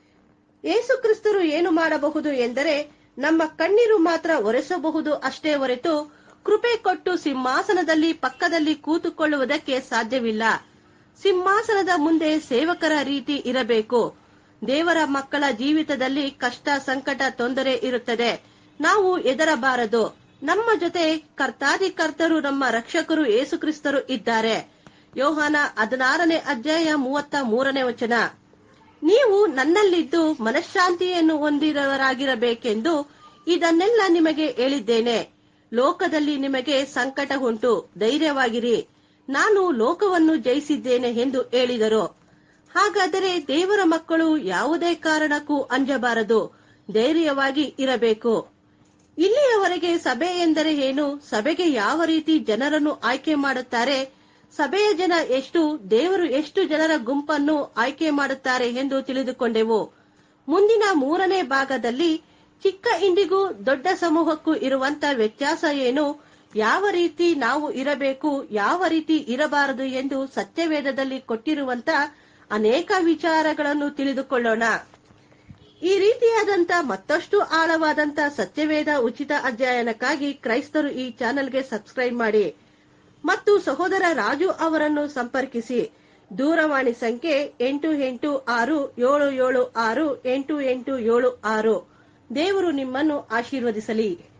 ಯೇಸು ಕ್ರಿಸ್ತರು ಏನು ಮಾಡಬಹುದು ಎಂದರೆ ನಮ್ಮ ಕಣ್ಣೀರು ಮಾತ್ರ ಒರೆಸಬಹುದು ಅಷ್ಟೇ ಹೊರತು ಕೃಪೆ ಕೊಟ್ಟು ಸಿಂಹಾಸನದಲ್ಲಿ ಪಕ್ಕದಲ್ಲಿ ಕೂತುಕೊಳ್ಳುವುದಕ್ಕೆ ಸಾಧ್ಯವಿಲ್ಲ ಸಿಂಹಾಸನದ ಮುಂದೆ ಸೇವಕರ ರೀತಿ ಇರಬೇಕು ದೇವರ ಮಕ್ಕಳ ಜೀವಿತದಲ್ಲಿ ಕಷ್ಟ ಸಂಕಟ ತೊಂದರೆ ಇರುತ್ತದೆ ನಾವು ಎದರಬಾರದು ನಮ್ಮ ಜೊತೆ ಕರ್ತಾಧಿಕರ್ತರು ನಮ್ಮ ರಕ್ಷಕರು ಯೇಸುಕ್ರಿಸ್ತರು ಇದ್ದಾರೆ ಯೋಹಾನ ಹದಿನಾರನೇ ಅಧ್ಯಾಯ ಮೂವತ್ತ ಮೂರನೇ ವಚನ ನೀವು ನನ್ನಲ್ಲಿದ್ದು ಮನಃಶಾಂತಿಯನ್ನು ಹೊಂದಿದವರಾಗಿರಬೇಕೆಂದು ಇದನ್ನೆಲ್ಲ ನಿಮಗೆ ಹೇಳಿದ್ದೇನೆ ಲೋಕದಲ್ಲಿ ನಿಮಗೆ ಸಂಕಟ ಉಂಟು ಧೈರ್ಯವಾಗಿರಿ ನಾನು ಲೋಕವನ್ನು ಜಯಿಸಿದ್ದೇನೆ ಎಂದು ಹೇಳಿದರು ಹಾಗಾದರೆ ದೇವರ ಮಕ್ಕಳು ಯಾವುದೇ ಕಾರಣಕ್ಕೂ ಅಂಜಬಾರದು ಧೈರ್ಯವಾಗಿ ಇರಬೇಕು ಇಲ್ಲಿಯವರೆಗೆ ಸಭೆ ಎಂದರೆ ಏನು ಸಭೆಗೆ ಯಾವ ರೀತಿ ಜನರನ್ನು ಆಯ್ಕೆ ಮಾಡುತ್ತಾರೆ ಸಭೆಯ ಜನ ಎಷ್ಟು ದೇವರು ಎಷ್ಟು ಜನರ ಗುಂಪನ್ನು ಆಯ್ಕೆ ಮಾಡುತ್ತಾರೆ ಎಂದು ತಿಳಿದುಕೊಂಡೆವು ಮುಂದಿನ ಮೂರನೇ ಭಾಗದಲ್ಲಿ ಚಿಕ್ಕ ಇಂಡಿಗೂ ದೊಡ್ಡ ಸಮೂಹಕ್ಕೂ ಇರುವಂತ ವ್ಯತ್ಯಾಸ ಏನು ಯಾವ ರೀತಿ ನಾವು ಇರಬೇಕು ಯಾವ ರೀತಿ ಇರಬಾರದು ಎಂದು ಸತ್ಯವೇದದಲ್ಲಿ ಕೊಟ್ಟಿರುವಂತ ಅನೇಕ ವಿಚಾರಗಳನ್ನು ತಿಳಿದುಕೊಳ್ಳೋಣ ಈ ರೀತಿಯಾದಂತ ಮತ್ತಷ್ಟು ಆಳವಾದಂತ ಸತ್ಯವೇದ ಉಚಿತ ಅಧ್ಯಯನಕ್ಕಾಗಿ ಕ್ರೈಸ್ತರು ಈ ಚಾನೆಲ್ಗೆ ಸಬ್ಸ್ಕ್ರೈಬ್ ಮಾಡಿ ಮತ್ತು ಸಹೋದರ ರಾಜು ಅವರನ್ನು ಸಂಪರ್ಕಿಸಿ ದೂರವಾಣಿ ಸಂಖ್ಯೆ ಎಂಟು ಎಂಟು ಆರು ಏಳು ಏಳು ಆರು ಎಂಟು ಎಂಟು ಏಳು ಆರು ದೇವರು ನಿಮ್ಮನ್ನು ಆಶೀರ್ವದಿಸಲಿ